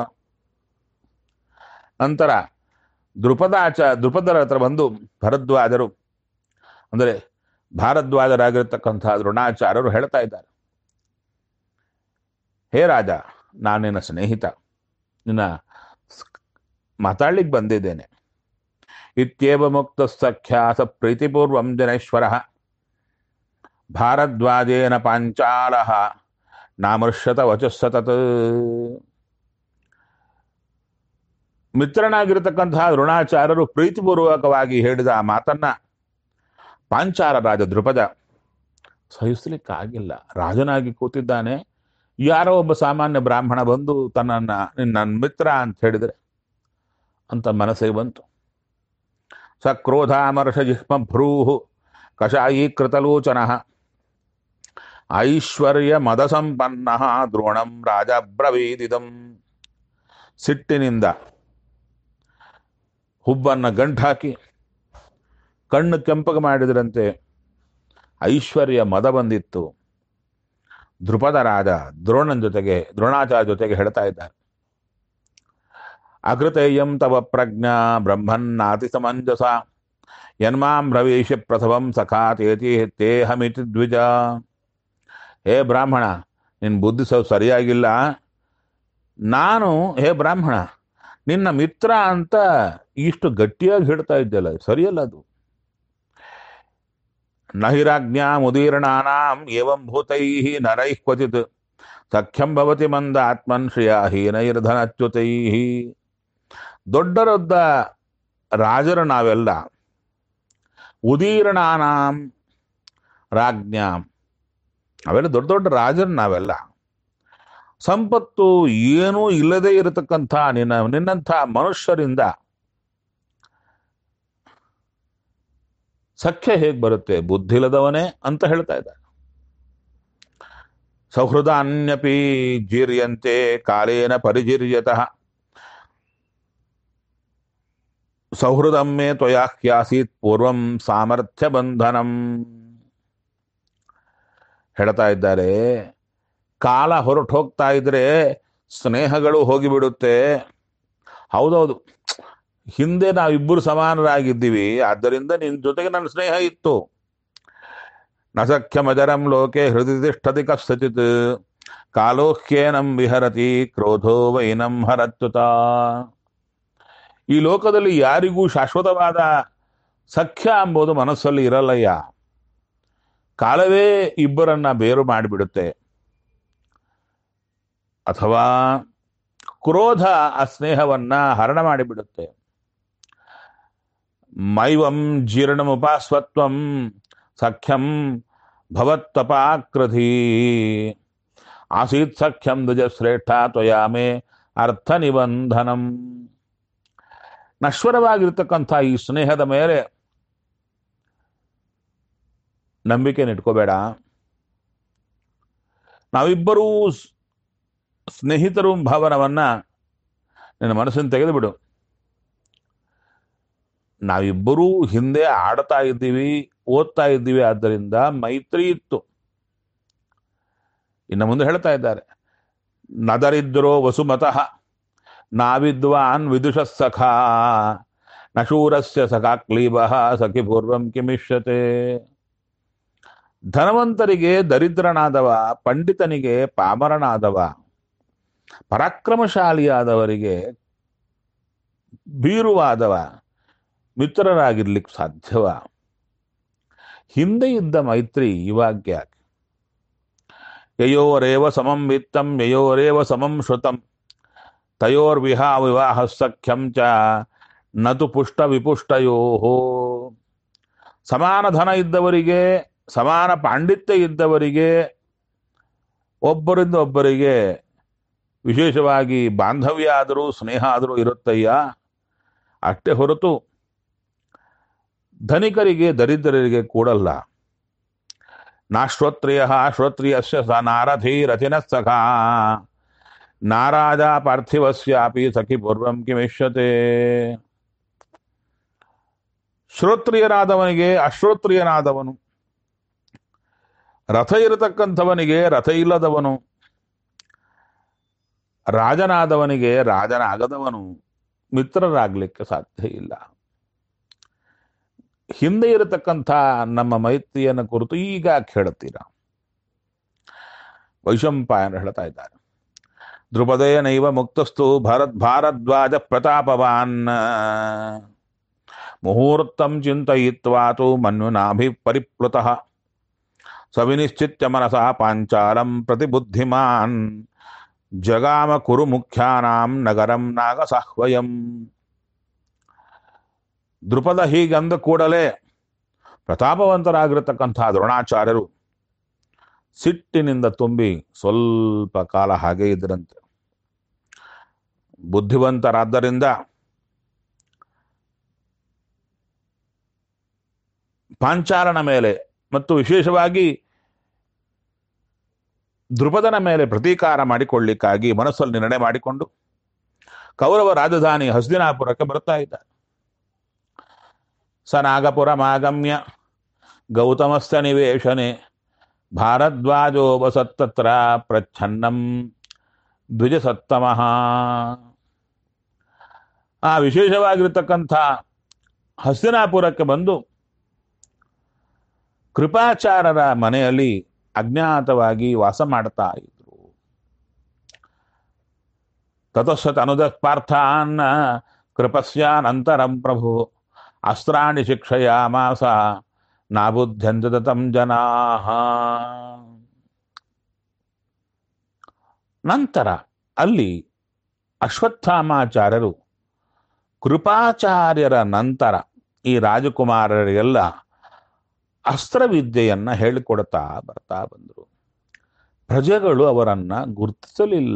ನಂತರ ದೃಪದಾಚ ದೃಪದರ ಹತ್ರ ಬಂದು ಭರದ್ವಾಜರು ಅಂದರೆ ಭಾರದ್ವಾಜರಾಗಿರ್ತಕ್ಕಂಥ ದ್ರೋಣಾಚಾರ್ಯರು ಹೇಳ್ತಾ ಇದ್ದಾರೆ ಹೇ ರಾಜ ನಾನು ನಿನ್ನ ಸ್ನೇಹಿತ ನಿನ್ನ ಮಾತಾಡ್ಲಿಕ್ಕೆ ಬಂದಿದ್ದೇನೆ ಇತ್ಯೇವ ಮುಕ್ತ ಸಖ್ಯಾಸ ಪ್ರೀತಿಪೂರ್ವಂ ಜನೇಶ್ವರ ಭಾರದ್ವಾಜೇನ ಪಾಂಚಾಲ ನಾಮರ್ಷತ ವಚಸ್ಸತತ್ ಮಿತ್ರನಾಗಿರತಕ್ಕಂತಹ ಋಣಾಚಾರ್ಯರು ಪ್ರೀತಿಪೂರ್ವಕವಾಗಿ ಹೇಳಿದ ಆ ಮಾತನ್ನ ಪಾಂಚಾಲ ರಾಜ ದೃಪದ ಸಹಿಸ್ಲಿಕ್ಕಾಗಿಲ್ಲ ರಾಜನಾಗಿ ಕೂತಿದ್ದಾನೆ ಯಾರೋ ಒಬ್ಬ ಸಾಮಾನ್ಯ ಬ್ರಾಹ್ಮಣ ಬಂದು ತನ್ನನ್ನ ನನ್ನ ಮಿತ್ರ ಅಂತ ಹೇಳಿದರೆ ಅಂತ ಮನಸ್ಸಿಗೆ ಬಂತು ಸಕ್ರೋಧಾಮರ್ಷ ಜಿಹ್ಮಭ್ರೂ ಕಷಾಯೀಕೃತಲೋಚನ ಐಶ್ವರ್ಯ ಮದಸಂಪನ್ನ ದ್ರೋಣಂ ರಾಜಬ್ರವೀದಿದಂ ಸಿಟ್ಟಿನಿಂದ ಹುಬ್ಬನ್ನ ಗಂಟಾಕಿ ಕಣ್ಣು ಕೆಂಪಗೆ ಮಾಡಿದ್ರಂತೆ ಐಶ್ವರ್ಯ ಮದ ಬಂದಿತ್ತು ಧ್ರುಪದ ರಾಜ ದ್ರೋಣನ ಜೊತೆಗೆ ದ್ರೋಣಾಚಾರ್ಯ ಜೊತೆಗೆ ಹೇಳ್ತಾ ಇದ್ದಾರೆ ಅಕೃತೇಯಂ ತವ ಪ್ರಜ್ಞಾ ಬ್ರಹ್ಮನ್ನಾತಿ ಸಮಂಜಸ ಯನ್ಮಾಂ ಪ್ರವೇಶ ಪ್ರಥಮಂ ಸಖಾತೇತಿ ತೇಹಮಿತಿ ದ್ವಿಜ ಹೇ ಬ್ರಾಹ್ಮಣ ನಿನ್ನ ಬುದ್ಧಿ ಸ್ವಲ್ಪ ಸರಿಯಾಗಿಲ್ಲ ನಾನು ಹೇ ಬ್ರಾಹ್ಮಣ ನಿನ್ನ ಮಿತ್ರ ಅಂತ ಇಷ್ಟು ಗಟ್ಟಿಯಾಗಿ ಹೇಳ್ತಾ ಇದ್ದಲ್ಲ ಸರಿಯಲ್ಲ ಅದು ನಹಿರಾಜ್ಞಾ ಮುದೀರ್ಣಾನಾಂ ಏವಂ ಭೂತೈ ನರೈಃ ಕ್ವಚಿತ್ ಸಖ್ಯಂ ಭವತಿ ಮಂದ ಆತ್ಮನ್ ಶ್ರಿಯ ಹೀನೈರ್ಧನಚ್ಯುತೈ ದೊಡ್ಡರೊದ್ದ ರಾಜರು ನಾವೆಲ್ಲ ಉದೀರ್ಣಾನಾಂ ರಾಜ್ಞಾಂ ಅವೆಲ್ಲ ದೊಡ್ಡ ದೊಡ್ಡ ರಾಜರು ನಾವೆಲ್ಲ ಸಂಪತ್ತು ಏನೂ ಇಲ್ಲದೆ ಇರತಕ್ಕಂಥ ನಿನ್ನ ನಿನ್ನಂಥ ಮನುಷ್ಯರಿಂದ ಸಖ್ಯ ಹೇಗೆ ಬರುತ್ತೆ ಬುದ್ಧಿಲ್ಲದವನೇ ಅಂತ ಹೇಳ್ತಾ ಇದ್ದಾರೆ ಸೌಹೃದ ಅನ್ಯಪಿ ಜೀರ್ಯಂತೆ ಕಾಲೇನ ಪರಿಜಿರ್ಯತಃ ಸೌಹೃದಮ್ಮೆ ತ್ವಯಾಹ್ಯಾಸೀತ್ ಪೂರ್ವಂ ಸಾಮರ್ಥ್ಯ ಬಂಧನಂ ಹೇಳ್ತಾ ಇದ್ದಾರೆ ಕಾಲ ಹೊರಟು ಹೋಗ್ತಾ ಇದ್ರೆ ಸ್ನೇಹಗಳು ಹೋಗಿಬಿಡುತ್ತೆ ಹೌದೌದು ಹಿಂದೆ ನಾವಿಬ್ಬರು ಸಮಾನರಾಗಿದ್ದೀವಿ ಆದ್ದರಿಂದ ನಿನ್ನ ಜೊತೆಗೆ ನನ್ನ ಸ್ನೇಹ ಇತ್ತು ನಸಖ್ಯಮಜರಂ ಲೋಕೆ ಹೃದಯ ತಿಷ್ಠತಿ ಕಸ್ಯಚಿತ್ ಕಾಲೋಹ್ಯೇನಂ ವಿಹರತಿ ಕ್ರೋಧೋ ವೈನಂ ಹರತ್ಯುತ ಈ ಲೋಕದಲ್ಲಿ ಯಾರಿಗೂ ಶಾಶ್ವತವಾದ ಸಖ್ಯ ಎಂಬುದು ಮನಸ್ಸಲ್ಲಿ ಇರಲ್ಲಯ್ಯ ಕಾಲವೇ ಇಬ್ಬರನ್ನ ಬೇರು ಮಾಡಿಬಿಡುತ್ತೆ ಅಥವಾ ಕ್ರೋಧ ಆ ಸ್ನೇಹವನ್ನ ಹರಣ ಮಾಡಿಬಿಡುತ್ತೆ ಮೈವಂ ಜೀರ್ಣಮುಪಾಸ್ವತ್ವಂ ಸಖ್ಯಂ ಭವತ್ತಪಾಕೃಧಿ ಆಸೀತ್ ಸಖ್ಯಂ ದ್ವಿಜ ಶ್ರೇಷ್ಠ ತ್ವಯಾಮೆ ಅರ್ಥ ನಿಬಂಧನಂ ನಶ್ವರವಾಗಿರ್ತಕ್ಕಂಥ ಈ ಸ್ನೇಹದ ಮೇಲೆ ನಂಬಿಕೆ ಇಟ್ಕೋಬೇಡ ನಾವಿಬ್ಬರೂ ಸ್- ಸ್ನೇಹಿತರು ಭಾವನವನ್ನ ನಿನ್ನ ಮನಸ್ಸಿನ ತೆಗೆದು ಬಿಡು ನಾವಿಬ್ಬರೂ ಹಿಂದೆ ಆಡ್ತಾ ಇದ್ದೀವಿ ಓದ್ತಾ ಇದ್ದೀವಿ ಆದ್ದರಿಂದ ಮೈತ್ರಿ ಇತ್ತು ಇನ್ನು ಮುಂದೆ ಹೇಳ್ತಾ ಇದ್ದಾರೆ ನದರಿದ್ರೋ ವಸುಮತಃ ನಾವಿದ್ವಾನ್ ವಿದುಷ ಸಖಾ ನಶೂರಸ್ಯ ಸಖಾ ಕ್ಲೀಬ ಸಖಿ ಪೂರ್ವಂ ಕಿಮಿಷ್ಯತೆ ಧನವಂತರಿಗೆ ದರಿದ್ರನಾದವ ಪಂಡಿತನಿಗೆ ಪಾಮರನಾದವ ಪರಾಕ್ರಮಶಾಲಿಯಾದವರಿಗೆ ಭೀರುವಾದವ ಮಿತ್ರರಾಗಿರ್ಲಿಕ್ಕೆ ಸಾಧ್ಯವ ಹಿಂದೆ ಇದ್ದ ಮೈತ್ರಿ ಇವಾಗ ಯಾಕೆ ಯಯೋರೇವ ಸಮಂ ವಿತ್ತಂ ಯಯೋರೇವ ಸಮಂ ಶ್ರುತಂ ತಯೋರ್ವಿಹಾ ವಿವಾಹ ಸಖ್ಯಂ ಚ ನತು ಪುಷ್ಟ ವಿಪುಷ್ಟಯೋ ಸಮಾನ ಧನ ಇದ್ದವರಿಗೆ ಸಮಾನ ಪಾಂಡಿತ್ಯ ಇದ್ದವರಿಗೆ ಒಬ್ಬರಿಂದ ಒಬ್ಬರಿಗೆ ವಿಶೇಷವಾಗಿ ಬಾಂಧವ್ಯ ಆದರೂ ಸ್ನೇಹ ಆದರೂ ಇರುತ್ತಯ್ಯ ಅಷ್ಟೇ ಹೊರತು ಧನಿಕರಿಗೆ ದರಿದ್ರರಿಗೆ ಕೂಡಲ್ಲ ನಾಶ್ರೋತ್ರಿಯ ಶ್ರೋತ್ರಿಯಸ್ಯ ಸ ನಾರಥೀರಥಿನ ಸಖಾ ನಾರಾಜ ಪಾರ್ಥಿವಸ್ಯಾಪಿ ಸಖಿ ಪೂರ್ವಂ ಕಿಮಿಷ್ಯತೆ ಶ್ರೋತ್ರಿಯನಾದವನಿಗೆ ಅಶ್ರೋತ್ರಿಯನಾದವನು ರಥ ಇರತಕ್ಕಂಥವನಿಗೆ ರಥ ಇಲ್ಲದವನು ರಾಜನಾದವನಿಗೆ ರಾಜನಾಗದವನು ಮಿತ್ರರಾಗ್ಲಿಕ್ಕೆ ಸಾಧ್ಯ ಇಲ್ಲ ಹಿಂದೆ ಇರತಕ್ಕಂಥ ನಮ್ಮ ಮೈತ್ರಿಯನ್ನು ಕುರಿತು ಈಗ ಯಾಕೆ ಹೇಳುತ್ತೀರಾ ವೈಶಂಪಾಯನ ಹೇಳ್ತಾ ಇದ್ದಾರೆ ದ್ರುಪದಯ ನೈವ ಮುಕ್ತಸ್ತು ಭರತ್ ಭಾರದ್ವಾಜ ಪ್ರತಾಪವಾನ್ ಮುಹೂರ್ತಂ ಚಿಂತಯಿತ್ವಾತು ಮನ್ಯುನಾಭಿ ಪರಿಪ್ಲುತಃ ಸವಿನಿಶ್ಚಿತ್ಯ ಮನಸಃ ಪಾಂಚಾಲಂ ಪ್ರತಿಬುದ್ಧಿಮಾನ್ ಜಗಾಮ ಕುರು ಮುಖ್ಯಾನಾಂ ನಗರಂ ನಾಗಸಾಹ್ವಯಂ ದೃಪದ ಹೀಗಂದ ಕೂಡಲೇ ಪ್ರತಾಪವಂತರಾಗಿರತಕ್ಕಂಥ ದ್ರೋಣಾಚಾರ್ಯರು ಸಿಟ್ಟಿನಿಂದ ತುಂಬಿ ಸ್ವಲ್ಪ ಕಾಲ ಹಾಗೆ ಇದ್ರಂತೆ ಬುದ್ಧಿವಂತರಾದ್ದರಿಂದ ಪಾಂಚಾಲನ ಮೇಲೆ ಮತ್ತು ವಿಶೇಷವಾಗಿ ದೃಪದನ ಮೇಲೆ ಪ್ರತೀಕಾರ ಮಾಡಿಕೊಳ್ಳಿಕ್ಕಾಗಿ ಮನಸ್ಸಲ್ಲಿ ನಿರ್ಣಯ ಮಾಡಿಕೊಂಡು ಕೌರವ ರಾಜಧಾನಿ ಹಸ್ದಿನಾಪುರಕ್ಕೆ ಬರ್ತಾ ಇದ್ದಾರೆ ಸ ನಾಗಪುರಮಾಗಮ್ಯ ಗೌತಮಸ್ಥ ನಿವೇಶನೆ ಭಾರದ್ವಾಜೋ ವಸತ್ತತ್ರ ಪ್ರಚ್ಛನ್ನಂ ದ್ವಿಜಸತ್ತಮಃ ಆ ವಿಶೇಷವಾಗಿರ್ತಕ್ಕಂಥ ಹಸ್ತಿನಾಪುರಕ್ಕೆ ಬಂದು ಕೃಪಾಚಾರರ ಮನೆಯಲ್ಲಿ ಅಜ್ಞಾತವಾಗಿ ವಾಸ ಮಾಡ್ತಾ ಇದ್ರು ತತಸ್ಸತ್ ಅನುದ ಪಾರ್ಥಾನ್ ಕೃಪಸ್ಯಾನಂತರಂ ಪ್ರಭು ಅಸ್ತ್ರಾಣಿ ಶಿಕ್ಷಯಾಮಾಸ ನಾಬುದ್ಧ್ಯಂತದತಂ ಜನಾಹ ನಂತರ ಅಲ್ಲಿ ಅಶ್ವತ್ಥಾಮಾಚಾರ್ಯರು ಕೃಪಾಚಾರ್ಯರ ನಂತರ ಈ ರಾಜಕುಮಾರರಿಗೆಲ್ಲ ಅಸ್ತ್ರವಿದ್ಯೆಯನ್ನ ಹೇಳಿಕೊಡ್ತಾ ಬರ್ತಾ ಬಂದರು ಪ್ರಜೆಗಳು ಅವರನ್ನ ಗುರುತಿಸಲಿಲ್ಲ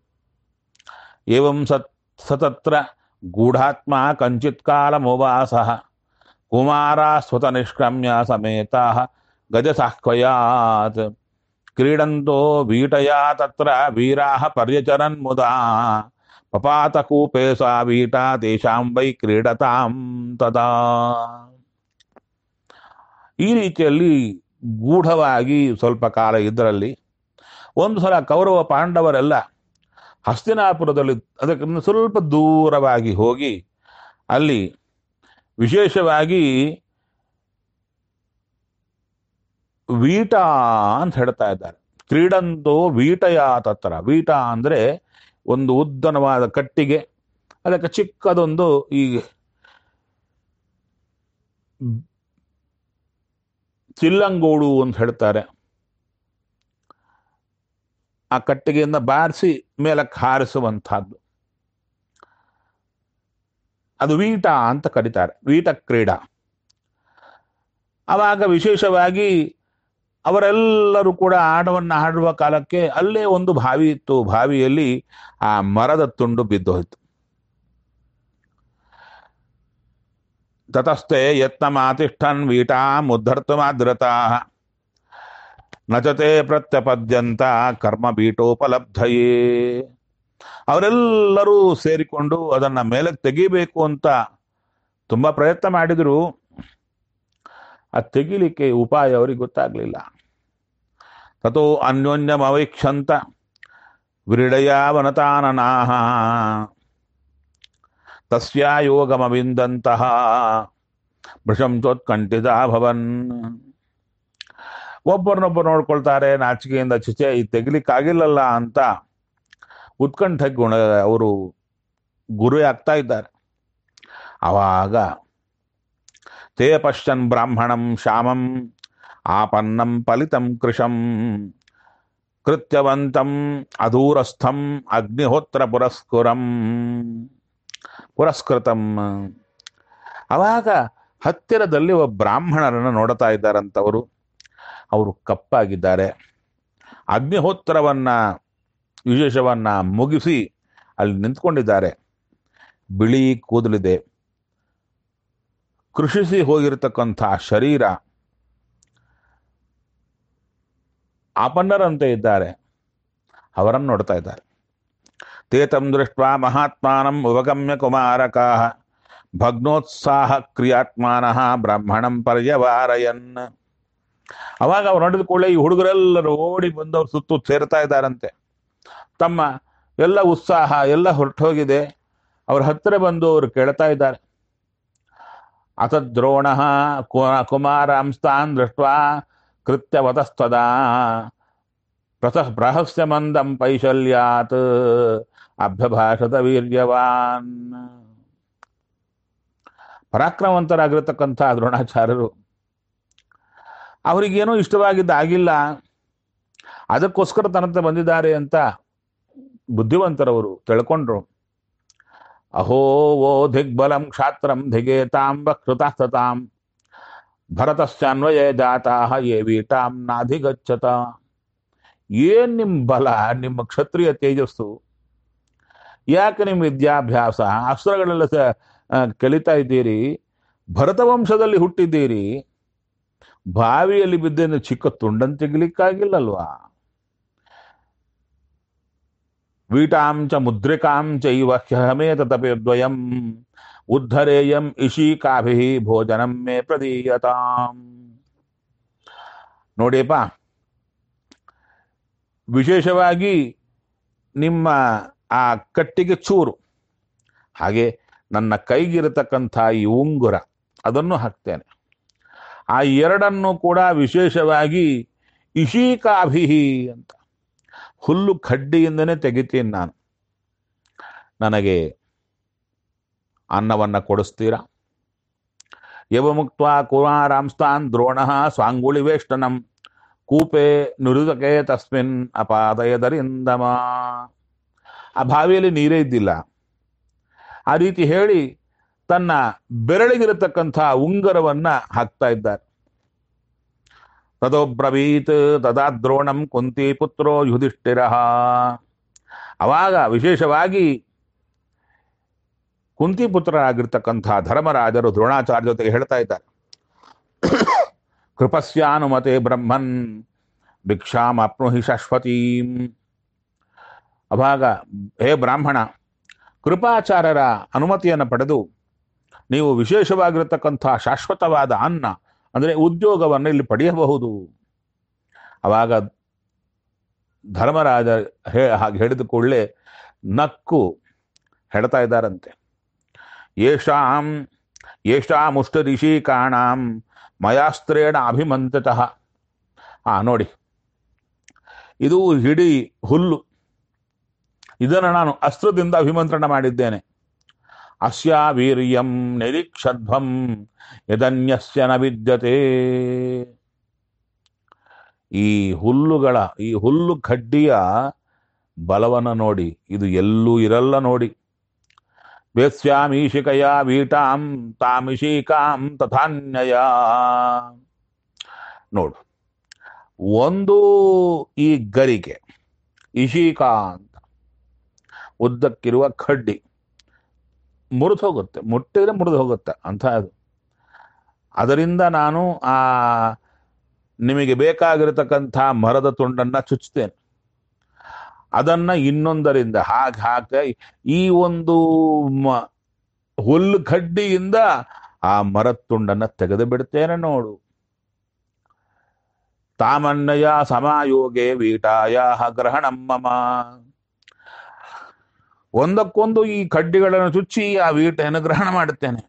ಏವಂ ಸತ್ ಸತತ್ರ ಗೂಢಾತ್ಮ ಕಂಚಿತ್ ಕಾಲಮುವಾಸ ಕುಮಾರ ಸ್ವತ ನಿಷ್ಕ್ರಮ್ಯ ಸಮೇತ ಗಜಸಾಹ್ವಯಾತ್ ಕ್ರೀಡಂತೋ ವೀಟಯಾ ತತ್ರ ವೀರಾಹ ಪರ್ಯಚರನ್ ಮುದಾ ಪಪಾತ ಕೂಪೆ ಸಾ ವೀಟಾ ತೇಷಾಂ ವೈ ಕ್ರೀಡತಾಂ ತದಾ ಈ ರೀತಿಯಲ್ಲಿ ಗೂಢವಾಗಿ ಸ್ವಲ್ಪ ಕಾಲ ಇದರಲ್ಲಿ ಒಂದು ಸಲ ಕೌರವ ಪಾಂಡವರೆಲ್ಲ ಹಸ್ತಿನಾಪುರದಲ್ಲಿ ಅದಕ್ಕೆ ಸ್ವಲ್ಪ ದೂರವಾಗಿ ಹೋಗಿ ಅಲ್ಲಿ ವಿಶೇಷವಾಗಿ ವೀಟ ಅಂತ ಹೇಳ್ತಾ ಇದ್ದಾರೆ ಕ್ರೀಡಂತೋ ವೀಟಯ ತತ್ರ ವೀಟ ಅಂದ್ರೆ ಒಂದು ಉದ್ದನವಾದ ಕಟ್ಟಿಗೆ ಅದಕ್ಕೆ ಚಿಕ್ಕದೊಂದು ಈ ಚಿಲ್ಲಂಗೋಡು ಅಂತ ಹೇಳ್ತಾರೆ ಆ ಕಟ್ಟಿಗೆಯಿಂದ ಬಾರಿಸಿ ಮೇಲಕ್ಕೆ ಹಾರಿಸುವಂತಹದ್ದು ಅದು ವೀಟ ಅಂತ ಕರೀತಾರೆ ವೀಟ ಕ್ರೀಡಾ ಆವಾಗ ವಿಶೇಷವಾಗಿ ಅವರೆಲ್ಲರೂ ಕೂಡ ಆಟವನ್ನು ಆಡುವ ಕಾಲಕ್ಕೆ ಅಲ್ಲೇ ಒಂದು ಬಾವಿ ಇತ್ತು ಬಾವಿಯಲ್ಲಿ ಆ ಮರದ ತುಂಡು ಬಿದ್ದು ಹೋಯ್ತು ತತಸ್ಥೆ ಯತ್ನ ಮಾತಿಷ್ಠನ್ ವೀಟಾ ಮುದ್ಧರ್ತಮಾದ್ರತಾ ನಚತೆ ಪ್ರತ್ಯಪದ್ಯಂತ ಕರ್ಮ ಬೀಟೋಪಲಬ್ಧಯೇ ಅವರೆಲ್ಲರೂ ಸೇರಿಕೊಂಡು ಅದನ್ನ ಮೇಲೆ ತೆಗಿಬೇಕು ಅಂತ ತುಂಬಾ ಪ್ರಯತ್ನ ಮಾಡಿದ್ರು ಆ ತೆಗಿಲಿಕ್ಕೆ ಉಪಾಯ ಅವರಿಗೆ ಗೊತ್ತಾಗ್ಲಿಲ್ಲ ತಥೋ ಅನ್ಯೋನ್ಯಂ ಅವೈಕ್ಷಂತ ವಿರಡಯಾವನತಾನನಾಹ ತಸ್ಯಾ ಯೋಗಮವಿಂದಂತಹ ಭೃಶಂಚೋತ್ಕಂಠಿತ ಭವನ್ ಒಬ್ಬರನ್ನೊಬ್ಬರು ನೋಡ್ಕೊಳ್ತಾರೆ ನಾಚಿಕೆಯಿಂದ ಚಿಚೆ ಈ ತೆಗಿಲಿಕ್ಕಾಗಿಲ್ಲಲ್ಲ ಅಂತ ಉತ್ಕಂಠ ಗುಣ ಅವರು ಗುರು ಆಗ್ತಾ ಇದ್ದಾರೆ ಆವಾಗ ತೇ ಪಶ್ಯನ್ ಬ್ರಾಹ್ಮಣಂ ಶ್ಯಾಮಂ ಆಪನ್ನಂ ಫಲಿತಂ ಕೃಶಂ ಕೃತ್ಯವಂತಂ ಅಧೂರಸ್ಥಂ ಅಗ್ನಿಹೋತ್ರ ಪುರಸ್ಕುರಂ ಪುರಸ್ಕೃತಂ ಅವಾಗ ಹತ್ತಿರದಲ್ಲಿ ಒಬ್ಬ ಬ್ರಾಹ್ಮಣರನ್ನು ನೋಡ್ತಾ ಇದ್ದಾರಂತವರು ಅವರು ಕಪ್ಪಾಗಿದ್ದಾರೆ ಅಗ್ನಿಹೋತ್ರವನ್ನ ವಿಶೇಷವನ್ನ ಮುಗಿಸಿ ಅಲ್ಲಿ ನಿಂತ್ಕೊಂಡಿದ್ದಾರೆ ಬಿಳಿ ಕೂದಲಿದೆ ಕೃಷಿಸಿ ಹೋಗಿರತಕ್ಕಂಥ ಶರೀರ ಆಪನ್ನರಂತೆ ಇದ್ದಾರೆ ಅವರನ್ನು ನೋಡ್ತಾ ಇದ್ದಾರೆ ತೇತಂ ದೃಷ್ಟ ಮಹಾತ್ಮಾನಂ ಉಪಗಮ್ಯ ಕುಮಾರಕಾ ಭಗ್ನೋತ್ಸಾಹ ಕ್ರಿಯಾತ್ಮಾನಃ ಬ್ರಾಹ್ಮಣಂ ಪರ್ಯವಾರಯನ್ ಅವಾಗ ಅವ್ರು ನೋಡಿದ ಕೂಡಲೇ ಈ ಹುಡುಗರೆಲ್ಲರೂ ಓಡಿ ಬಂದವ್ರು ಸುತ್ತು ಸೇರ್ತಾ ಇದ್ದಾರಂತೆ ತಮ್ಮ ಎಲ್ಲ ಉತ್ಸಾಹ ಎಲ್ಲ ಹೊರಟೋಗಿದೆ ಅವ್ರ ಹತ್ತಿರ ಬಂದು ಅವ್ರು ಕೇಳ್ತಾ ಇದ್ದಾರೆ ಅತದ್ರೋಣ ಕುಮಾರಾಂಸ್ತಾನ್ ದೃಷ್ಟ ಕೃತ್ಯವತಸ್ತದಾ ಪ್ರತಃ ಪ್ರಹಸ್ಯ ಮಂದಂ ಪೈಶಲ್ಯಾತ್ ಅಭ್ಯಭಾಷದ ವೀರ್ಯವಾನ್ ಪರಾಕ್ರಮವಂತರಾಗಿರತಕ್ಕಂಥ ದ್ರೋಣಾಚಾರ್ಯರು ಅವರಿಗೇನೋ ಇಷ್ಟವಾಗಿದ್ದ ಆಗಿಲ್ಲ ಅದಕ್ಕೋಸ್ಕರ ತನಂತೆ ಬಂದಿದ್ದಾರೆ ಅಂತ ಬುದ್ಧಿವಂತರವರು ತಿಳ್ಕೊಂಡ್ರು ಅಹೋ ಓ ದಿಗ್ಬಲಂ ಕ್ಷಾತ್ರಂ ಧಿಗೇತಾಂ ವಕ್ಷೃತಾಸ್ತತಾಂ ಭರತಶ್ಚಾನ್ವಯ ಜಾತಾಹ ಯೇ ವೀಟಾಂ ನಾಧಿಗಚ್ಚತ ಏನ್ ನಿಮ್ ಬಲ ನಿಮ್ಮ ಕ್ಷತ್ರಿಯ ತೇಜಸ್ಸು ಯಾಕೆ ನಿಮ್ಮ ವಿದ್ಯಾಭ್ಯಾಸ ಅಸ್ತ್ರಗಳೆಲ್ಲ ಸ ಆ, ಕಲಿತಾ ಇದ್ದೀರಿ ಭರತ ವಂಶದಲ್ಲಿ ಹುಟ್ಟಿದ್ದೀರಿ ಬಾವಿಯಲ್ಲಿ ಬಿದ್ದೇನು ಚಿಕ್ಕ ತುಂಡನ್ ತೆಗಿಲಿಕ್ಕಾಗಿಲ್ಲಲ್ವಾ ವೀಟಾಂ ಚ ಮುದ್ರಿಕಾಂ ಚೈವ ಹ್ಯಹಮೇತ ತಪಿರ್ದ್ವಯಂ ಉದ್ಧರೇಯಂ ಇಶೀಕಾಭಿ ಭೋಜನಂ ಮೇ ಪ್ರದೀಯತಾಂ ನೋಡಿಯಪ್ಪ ವಿಶೇಷವಾಗಿ ನಿಮ್ಮ ಆ ಕಟ್ಟಿಗೆ ಚೂರು ಹಾಗೆ ನನ್ನ ಕೈಗಿರತಕ್ಕಂಥ ಈ ಉಂಗುರ ಅದನ್ನು ಹಾಕ್ತೇನೆ ಆ ಎರಡನ್ನು ಕೂಡ ವಿಶೇಷವಾಗಿ ಇಶೀಕಾಭಿಹಿ ಅಂತ ಹುಲ್ಲು ಕಡ್ಡಿಯಿಂದನೇ ತೆಗಿತೀನಿ ನಾನು ನನಗೆ ಅನ್ನವನ್ನು ಕೊಡಿಸ್ತೀರಾ ಯವಮುಕ್ತ ಕುಮಾರಾಂಸ್ತಾನ್ ದ್ರೋಣ ಸ್ವಾಂಗುಳಿ ವೇಷ್ಟನಂ ಕೂಪೆ ನುರಿದಕೆ ತಸ್ಮಿನ್ ಅಪಾದಯದರಿಂದಮ ಆ ಬಾವಿಯಲ್ಲಿ ನೀರೇ ಇದ್ದಿಲ್ಲ ಆ ರೀತಿ ಹೇಳಿ ತನ್ನ ಬೆರಳಿಗಿರತಕ್ಕಂಥ ಉಂಗರವನ್ನ ಹಾಕ್ತಾ ಇದ್ದಾರೆ ತದೋಬ್ರವೀತ್ ತದಾ ದ್ರೋಣಂ ಕುಂತಿ ಪುತ್ರೋ ಯುಧಿಷ್ಠಿರ ಅವಾಗ ವಿಶೇಷವಾಗಿ ಕುಂತಿ ಪುತ್ರರಾಗಿರ್ತಕ್ಕಂಥ ಧರ್ಮರಾಜರು ದ್ರೋಣಾಚಾರ್ಯ ಜೊತೆಗೆ ಹೇಳ್ತಾ ಇದ್ದಾರೆ ಕೃಪಸ್ಯಾನುಮತೆ ಬ್ರಹ್ಮನ್ ಭಿಕ್ಷಾಮಾಪ್ನುಹಿ ಶಾಶ್ವತೀಂ ಅವಾಗ ಹೇ ಬ್ರಾಹ್ಮಣ ಕೃಪಾಚಾರ್ಯರ ಅನುಮತಿಯನ್ನು ಪಡೆದು ನೀವು ವಿಶೇಷವಾಗಿರತಕ್ಕಂಥ ಶಾಶ್ವತವಾದ ಅನ್ನ ಅಂದರೆ ಉದ್ಯೋಗವನ್ನು ಇಲ್ಲಿ ಪಡೆಯಬಹುದು ಅವಾಗ ಧರ್ಮರಾಜ ಹೇ ಹಾಗೆ ಹೇಳಿದ ಕೂಡಲೇ ನಕ್ಕು ಹೇಳ್ತಾ ಇದ್ದಾರಂತೆ ಯೇಷಾಂ ಯೇಷಾಮುಷ್ಟ ಋಷಿಕಾಣಾಂ ಮಯಾಸ್ತ್ರೇಣ ಅಭಿಮಂತ್ರಿತಃ ಆ ನೋಡಿ ಇದು ಹಿಡಿ ಹುಲ್ಲು ಇದನ್ನು ನಾನು ಅಸ್ತ್ರದಿಂದ ಅಭಿಮಂತ್ರಣ ಮಾಡಿದ್ದೇನೆ ಅಸ್ಯ ವೀರ್ಯಂ ನಿರೀಕ್ಷಧ್ವಂ ಯದನ್ಯಸ್ಯ ನ ವಿದ್ಯತೆ ಈ ಹುಲ್ಲುಗಳ ಈ ಹುಲ್ಲು ಕಡ್ಡಿಯ ಬಲವನ್ನು ನೋಡಿ ಇದು ಎಲ್ಲೂ ಇರಲ್ಲ ನೋಡಿ ವೇತ್ಸ್ಯಾಮೀಶಿಕಯ ವೀಟಾಂ ತಾಮಿಶೀಕಾಂ ತಥಾನ್ಯಯ ನೋಡು ಒಂದು ಈ ಗರಿಕೆ ಇಶೀಕಾ ಅಂತ ಉದ್ದಕ್ಕಿರುವ ಕಡ್ಡಿ ಮುರಿದು ಹೋಗುತ್ತೆ ಮುಟ್ಟಿದ್ರೆ ಮುರಿದು ಹೋಗುತ್ತೆ ಅಂತ ಅದು ಅದರಿಂದ ನಾನು ಆ ನಿಮಗೆ ಬೇಕಾಗಿರತಕ್ಕಂಥ ಮರದ ತುಂಡನ್ನ ಚುಚ್ಚುತ್ತೇನೆ ಅದನ್ನ ಇನ್ನೊಂದರಿಂದ ಹಾಗೆ ಹಾಕ ಈ ಒಂದು ಮ ಹುಲ್ಲು ಕಡ್ಡಿಯಿಂದ ಆ ಮರದ ತುಂಡನ್ನ ತೆಗೆದು ಬಿಡ್ತೇನೆ ನೋಡು ತಾಮನ್ನಯ ಸಮಾಯೋಗೆ ವೀಟಾಯ ಗ್ರಹಣಂ ಮಮ ಒಂದಕ್ಕೊಂದು ಈ ಕಡ್ಡಿಗಳನ್ನು ಚುಚ್ಚಿ ಆ ವೀಟೆಯನ್ನು ಗ್ರಹಣ ಮಾಡುತ್ತೇನೆ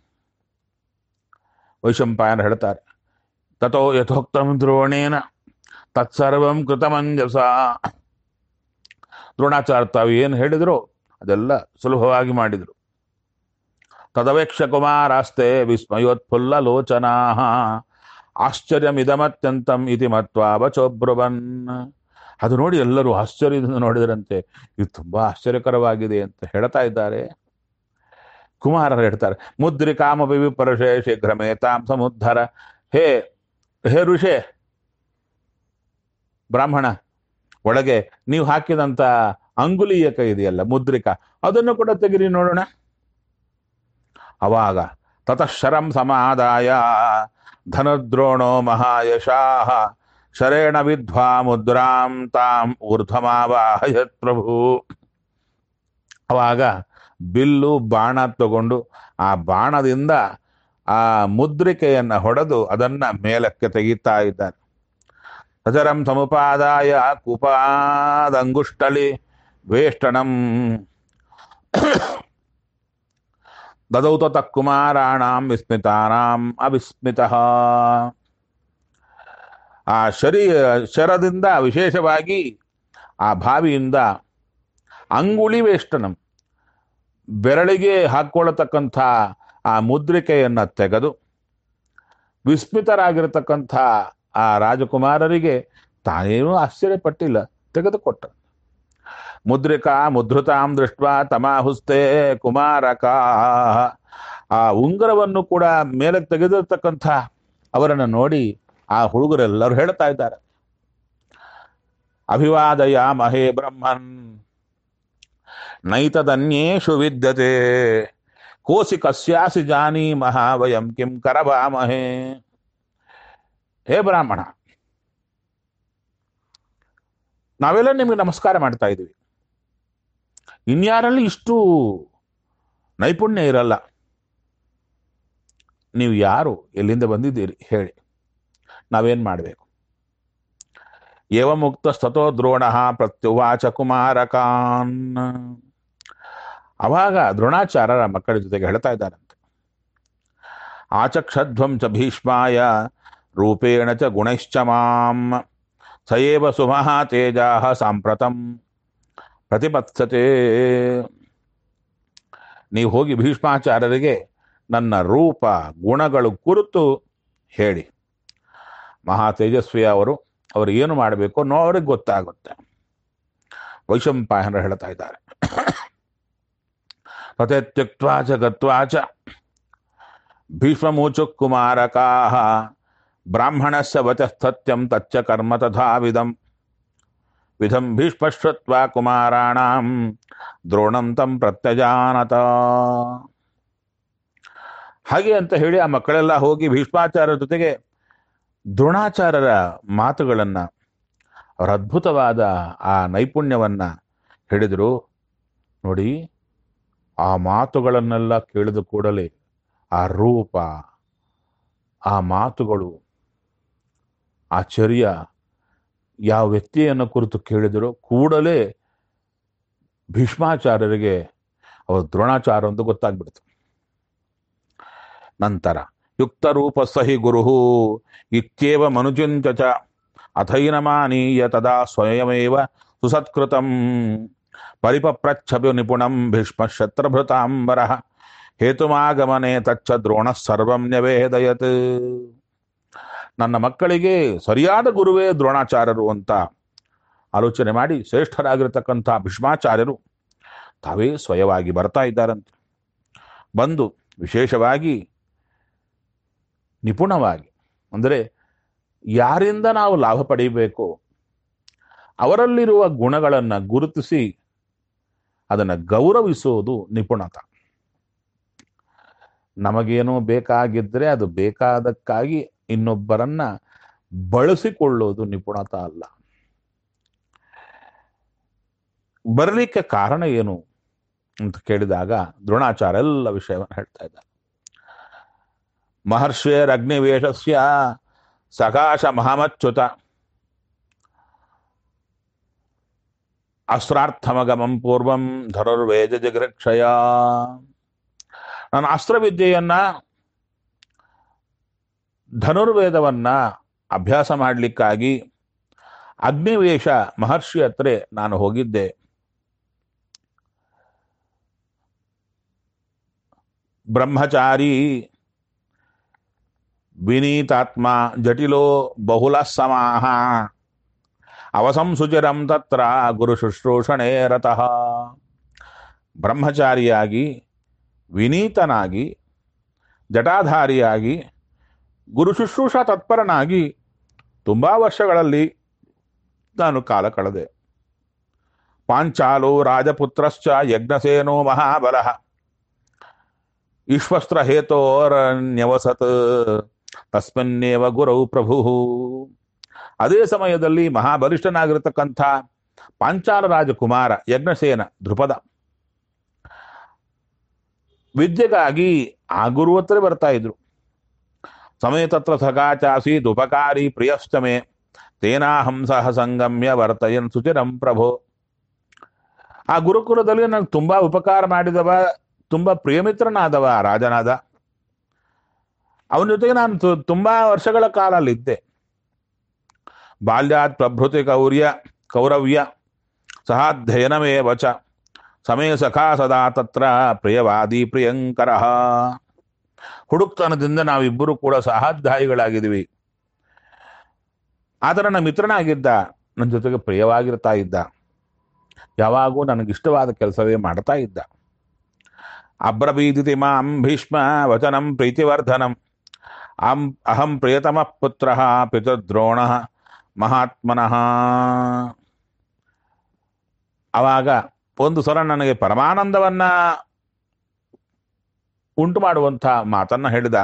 ವೈಶಂಪಾಯನ ಹೇಳ್ತಾರೆ ತಥೋ ಯಥೋಕ್ತಂ ದ್ರೋಣೇನ ತತ್ಸರ್ವಂ ಕೃತಮಂಜಸ ದ್ರೋಣಾಚಾರ್ಯ ತಾವು ಏನು ಹೇಳಿದ್ರು ಅದೆಲ್ಲ ಸುಲಭವಾಗಿ ಮಾಡಿದರು ತದವೇಕ್ಷ ಕುಮಾರಾಸ್ತೆ ವಿಸ್ಮಯೋತ್ಫುಲ್ಲ ಲೋಚನಾ ಆಶ್ಚರ್ಯಮಿದಮತ್ಯಂತಂ ಇತಿ ಮತ್ವಾ ವಚೋಬ್ರುವನ್ ಅದು ನೋಡಿ ಎಲ್ಲರೂ ಆಶ್ಚರ್ಯದಿಂದ ನೋಡಿದರಂತೆ ಇದು ತುಂಬಾ ಆಶ್ಚರ್ಯಕರವಾಗಿದೆ ಅಂತ ಹೇಳ್ತಾ ಇದ್ದಾರೆ ಕುಮಾರರು ಹೇಳ್ತಾರೆ ಮುದ್ರಿಕಾಮಪಿ ವಿಪರುಷೆ ಶೀಘ್ರಮೇ ತಾಂ ಸಮುದ್ಧರ ಹೇ ಹೇ ಋಷೆ ಬ್ರಾಹ್ಮಣ ಒಳಗೆ ನೀವು ಹಾಕಿದಂತ ಅಂಗುಲೀಯಕ ಇದೆಯಲ್ಲ ಮುದ್ರಿಕಾ ಅದನ್ನು ಕೂಡ ತೆಗಿರಿ ನೋಡೋಣ ಅವಾಗ ತತಃಶರಂ ಸಮಾದಾಯ ಧನುದ್ರೋಣೋ ಮಹಾಯಶಾಹ ಶರೇಣ ವಿದ್ವಾ ಮುದ್ರಾಂ ತಾಂ ಊರ್ಧ್ವಮಾವಾಹಯತ್ ಪ್ರಭು ಅವಾಗ ಬಿಲ್ಲು ಬಾಣ ತಗೊಂಡು ಆ ಬಾಣದಿಂದ ಆ ಮುದ್ರಿಕೆಯನ್ನ ಹೊಡೆದು ಅದನ್ನ ಮೇಲಕ್ಕೆ ತೆಗಿತಾ ಇದ್ದಾನೆ ಸಚರಂ ಸಮುಪಾದಾಯ ಕುಪಾದಂಗುಷ್ಟಲಿ ವೇಷ್ಟನಂ ದದೌ ತತಃ ಕುಮಾರಾಣಾಂ ವಿಸ್ಮಿತಾನಾಂ ಅವಿಸ್ಮಿತಃ ಆ ಶರೀ ಶರದಿಂದ ವಿಶೇಷವಾಗಿ ಆ ಬಾವಿಯಿಂದ ಅಂಗುಳಿ ವೇಷ್ಟನಂ ಬೆರಳಿಗೆ ಹಾಕ್ಕೊಳ್ಳತಕ್ಕಂಥ ಆ ಮುದ್ರಿಕೆಯನ್ನ ತೆಗೆದು ವಿಸ್ಮಿತರಾಗಿರತಕ್ಕಂಥ ಆ ರಾಜಕುಮಾರರಿಗೆ ತಾನೇನೂ ಆಶ್ಚರ್ಯಪಟ್ಟಿಲ್ಲ ತೆಗೆದುಕೊಟ್ಟ ಮುದ್ರಿಕಾ ಮುದ್ರತಾಂ ದೃಷ್ಟ ತಮಾಹುಸ್ತೆ ಕುಮಾರಕ ಆ ಉಂಗುರವನ್ನು ಕೂಡ ಮೇಲೆ ತೆಗೆದಿರ್ತಕ್ಕಂಥ ಅವರನ್ನು ನೋಡಿ ಆ ಹುಡುಗರೆಲ್ಲರೂ ಹೇಳ್ತಾ ಇದ್ದಾರೆ ಅಭಿವಾದಯ ಮಹೇ ಬ್ರಹ್ಮನ್ ನೈತದನ್ಯೇಷು ವಿದ್ಯತೆ ಕೋಸಿ ಕಸ್ಯಾಸಿ ಜಾನೀಮಹ ವಯಂ ಕಿಂ ಕರವಾಮಹೇ ಹೇ ಬ್ರಾಹ್ಮಣ ನಾವೆಲ್ಲ ನಿಮಗೆ ನಮಸ್ಕಾರ ಮಾಡ್ತಾ ಇದ್ದೀವಿ ಇನ್ಯಾರಲ್ಲಿ ಇಷ್ಟು ನೈಪುಣ್ಯ ಇರಲ್ಲ ನೀವು ಯಾರು ಎಲ್ಲಿಂದ ಬಂದಿದ್ದೀರಿ ಹೇಳಿ ನಾವೇನು ಮಾಡಬೇಕು ಏವ ಮುಕ್ತ ಸ್ತತೋ ದ್ರೋಣ ಪ್ರತ್ಯುವಾಚ ಕುಮಾರಕಾನ್ ಅವಾಗ ದ್ರೋಣಾಚಾರ್ಯರ ಮಕ್ಕಳ ಜೊತೆಗೆ ಹೇಳ್ತಾ ಇದ್ದಾರಂತೆ ಆಚಕ್ಷಧ್ವಂ ಚ ಭೀಷ್ಮಾಯ ರೂಪೇಣ ಚ ಗುಣೈಶ್ಚ ಮಾಂ ಸಯೇವ ಸುಮಃ ತೇಜಾ ಸಾಂಪ್ರತಂ ಪ್ರತಿಪತ್ಸತೆ ನೀವು ಹೋಗಿ ಭೀಷ್ಮಾಚಾರ್ಯರಿಗೆ ನನ್ನ ರೂಪ ಗುಣಗಳು ಕುರಿತು ಹೇಳಿ ಮಹಾ ತೇಜಸ್ವಿ ಅವರು ಅವರು ಏನು ಮಾಡಬೇಕು ಅನ್ನೋ ಅವ್ರಿಗೆ ಗೊತ್ತಾಗುತ್ತೆ ವೈಶಂಪಾಯನರು ಹೇಳ್ತಾ ಇದ್ದಾರೆ ತಥೆತ್ಯಕ್ವಾ ಚ ಗತ್ವಾ ಚ ಭೀಷ್ಮಮೂಚು ಕುಮಾರಕಾಹ ಬ್ರಾಹ್ಮಣಸ್ಯ ವಚಸ್ಥತ್ಯಂ ತಚ್ಚ ಕರ್ಮ ತಥಾವಿಧಂ ವಿಧಂ ಭೀಷ್ಮಶ್ರುತ್ವ ಕುಮಾರಾಣಾಂ ದ್ರೋಣಂ ತಂ ಪ್ರತ್ಯಜಾನತ ಹಾಗೆ ಅಂತ ಹೇಳಿ ಆ ಮಕ್ಕಳೆಲ್ಲ ಹೋಗಿ ಭೀಷ್ಮಾಚಾರ್ಯರ ಜೊತೆಗೆ ದ್ರೋಣಾಚಾರ್ಯರ ಮಾತುಗಳನ್ನ ಅವರ ಅದ್ಭುತವಾದ ಆ ನೈಪುಣ್ಯವನ್ನ ಹೇಳಿದರು ನೋಡಿ ಆ ಮಾತುಗಳನ್ನೆಲ್ಲ ಕೇಳಿದ ಕೂಡಲೇ ಆ ರೂಪ ಆ ಮಾತುಗಳು ಆ ಚರ್ಯ ಯಾವ ವ್ಯಕ್ತಿಯನ್ನು ಕುರಿತು ಕೇಳಿದರೋ ಕೂಡಲೇ ಭೀಷ್ಮಾಚಾರ್ಯರಿಗೆ ಅವರು ದ್ರೋಣಾಚಾರ್ಯ ಅಂತ ಗೊತ್ತಾಗ್ಬಿಡ್ತು ನಂತರ ಯುಕ್ತ ರೂಪ ಸಹಿ ಗುರು ಇತ್ಯೇವ ಮನುಜುಂಚ ಚ ಅಥೈನಮಾನೀಯ ತದಾ ಸ್ವಯಮೇವ ಸುಸತ್ಕೃತಂ ಪರಿಪಪ್ರಚ್ಛಪಿ ನಿಪುಣಂ ಭೀಷ್ಮ ಶತ್ರಭೃತಾಂಬರ ಹೇತುಮಾಗಮನೆ ತಚ್ಚ ದ್ರೋಣ ಸರ್ವಂ ನ್ಯವೇದಯತ್ ನನ್ನ ಮಕ್ಕಳಿಗೆ ಸರಿಯಾದ ಗುರುವೇ ದ್ರೋಣಾಚಾರ್ಯರು ಅಂತ ಆಲೋಚನೆ ಮಾಡಿ ಶ್ರೇಷ್ಠರಾಗಿರ್ತಕ್ಕಂಥ ಭೀಷ್ಮಾಚಾರ್ಯರು ತಾವೇ ಸ್ವಯವಾಗಿ ಬರ್ತಾ ಇದ್ದಾರಂತೆ ಬಂದು ವಿಶೇಷವಾಗಿ ನಿಪುಣವಾಗಿ ಅಂದರೆ ಯಾರಿಂದ ನಾವು ಲಾಭ ಪಡೆಯಬೇಕು ಅವರಲ್ಲಿರುವ ಗುಣಗಳನ್ನು ಗುರುತಿಸಿ ಅದನ್ನು ಗೌರವಿಸುವುದು ನಿಪುಣತ ನಮಗೇನೋ ಬೇಕಾಗಿದ್ದರೆ ಅದು ಬೇಕಾದಕ್ಕಾಗಿ ಇನ್ನೊಬ್ಬರನ್ನ ಬಳಸಿಕೊಳ್ಳೋದು ನಿಪುಣತ ಅಲ್ಲ ಬರಲಿಕ್ಕೆ ಕಾರಣ ಏನು ಅಂತ ಕೇಳಿದಾಗ ದ್ರೋಣಾಚಾರ್ಯ ಎಲ್ಲ ವಿಷಯವನ್ನು ಹೇಳ್ತಾ ಇದ್ದಾರೆ ಮಹರ್ಷೇರಗ್ನಿವೇಶಸ್ಯ ಸಕಾಶ ಮಹಾಮಚ್ಯುತ ಅಸ್ತ್ರಾರ್ಥಮಗಮಂ ಪೂರ್ವಂ ಧನುರ್ವೇದ ಜಗೃಕ್ಷಯ ನನ್ನ ಅಸ್ತ್ರವಿದ್ಯೆಯನ್ನ ಧನುರ್ವೇದವನ್ನ ಅಭ್ಯಾಸ ಮಾಡಲಿಕ್ಕಾಗಿ ಅಗ್ನಿವೇಶ ಮಹರ್ಷಿ ಹತ್ರ ನಾನು ಹೋಗಿದ್ದೆ ಬ್ರಹ್ಮಚಾರಿ ವಿನೀತಾತ್ಮ ಜಟಿಲೋ ಬಹುಲ ಸಮಾಹ ಅವಸಂಸುಚಿರಂ ತತ್ರ ಗುರು ಶುಶ್ರೂಷಣೆ ರತಃ ಬ್ರಹ್ಮಚಾರಿಯಾಗಿ ವಿನೀತನಾಗಿ ಜಟಾಧಾರಿಯಾಗಿ ಗುರು ಶುಶ್ರೂಷಾ ತತ್ಪರನಾಗಿ ತುಂಬ ವರ್ಷಗಳಲ್ಲಿ ನಾನು ಕಾಲ ಕಳೆದೆ ಪಾಂಚಾಲೋ ರಾಜಪುತ್ರಶ್ಚ ಯಜ್ಞಸೇನೋ ಮಹಾಬಲ ಈಶ್ವಸ್ತ್ರ ಹೇತೋರನ್ಯವಸತ್ ತಸ್ಮಿನ್ನೇವ ಗುರೌ ಪ್ರಭು ಅದೇ ಸಮಯದಲ್ಲಿ ಮಹಾಬಲಿಷ್ಠನಾಗಿರತಕ್ಕಂಥ ಪಾಂಚಾಲ ರಾಜಕುಮಾರ ಯಜ್ಞಸೇನ ಧ್ರುಪದ ವಿದ್ಯೆಗಾಗಿ ಆ ಗುರು ಹತ್ರ ಬರ್ತಾ ಇದ್ರು ಸಮೇತತ್ರ ಸಗಾಚಾಸೀದ್ ಉಪಕಾರಿ ಪ್ರಿಯಶ್ಚಮೆ ತೇನಾಹಂಸಃ ಸಂಗಮ್ಯ ವರ್ತಯನ್ ಸುಚಿರಂ ಪ್ರಭೋ ಆ ಗುರುಕುಲದಲ್ಲಿ ನನಗೆ ತುಂಬಾ ಉಪಕಾರ ಮಾಡಿದವ ತುಂಬಾ ಪ್ರಿಯಮಿತ್ರನಾದವ ರಾಜನಾದ ಅವನ ಜೊತೆಗೆ ನಾನು ತು- ತುಂಬಾ ವರ್ಷಗಳ ಕಾಲ ಅಲ್ಲಿದ್ದೆ ಬಾಲ್ಯಾತ್ ಪ್ರಭೃತಿ ಕೌರ್ಯ ಕೌರವ್ಯ ಸಹಾಧ್ಯಯನಮೇ ವಚ ಸಮಯ ಸಖಾ ಸದಾ ತತ್ರ ಪ್ರಿಯವಾದಿ ಪ್ರಿಯಂಕರ ಹುಡುಕ್ತನದಿಂದ ನಾವಿಬ್ಬರು ಕೂಡ ಸಹಾಧ್ಯಾಯಿಗಳಾಗಿದ್ವಿ ಆತ ನನ್ನ ಮಿತ್ರನಾಗಿದ್ದ ನನ್ನ ಜೊತೆಗೆ ಪ್ರಿಯವಾಗಿರ್ತಾ ಇದ್ದ ಯಾವಾಗೂ ನನಗಿಷ್ಟವಾದ ಕೆಲಸವೇ ಮಾಡ್ತಾ ಇದ್ದ ಅಬ್ರಬೀದಿತಿ ಮಾಂ ಭೀಷ್ಮ ವಚನಂ ಪ್ರೀತಿವರ್ಧನಂ ಅಂ ಅಹಂ ಪ್ರಿಯತಮ ಪುತ್ರ ಪಿತೃದ್ರೋಣ ಮಹಾತ್ಮನಃ ಅವಾಗ ಒಂದು ಸಲ ನನಗೆ ಪರಮಾನಂದವನ್ನ ಉಂಟು ಮಾಡುವಂಥ ಮಾತನ್ನ ಹೇಳಿದ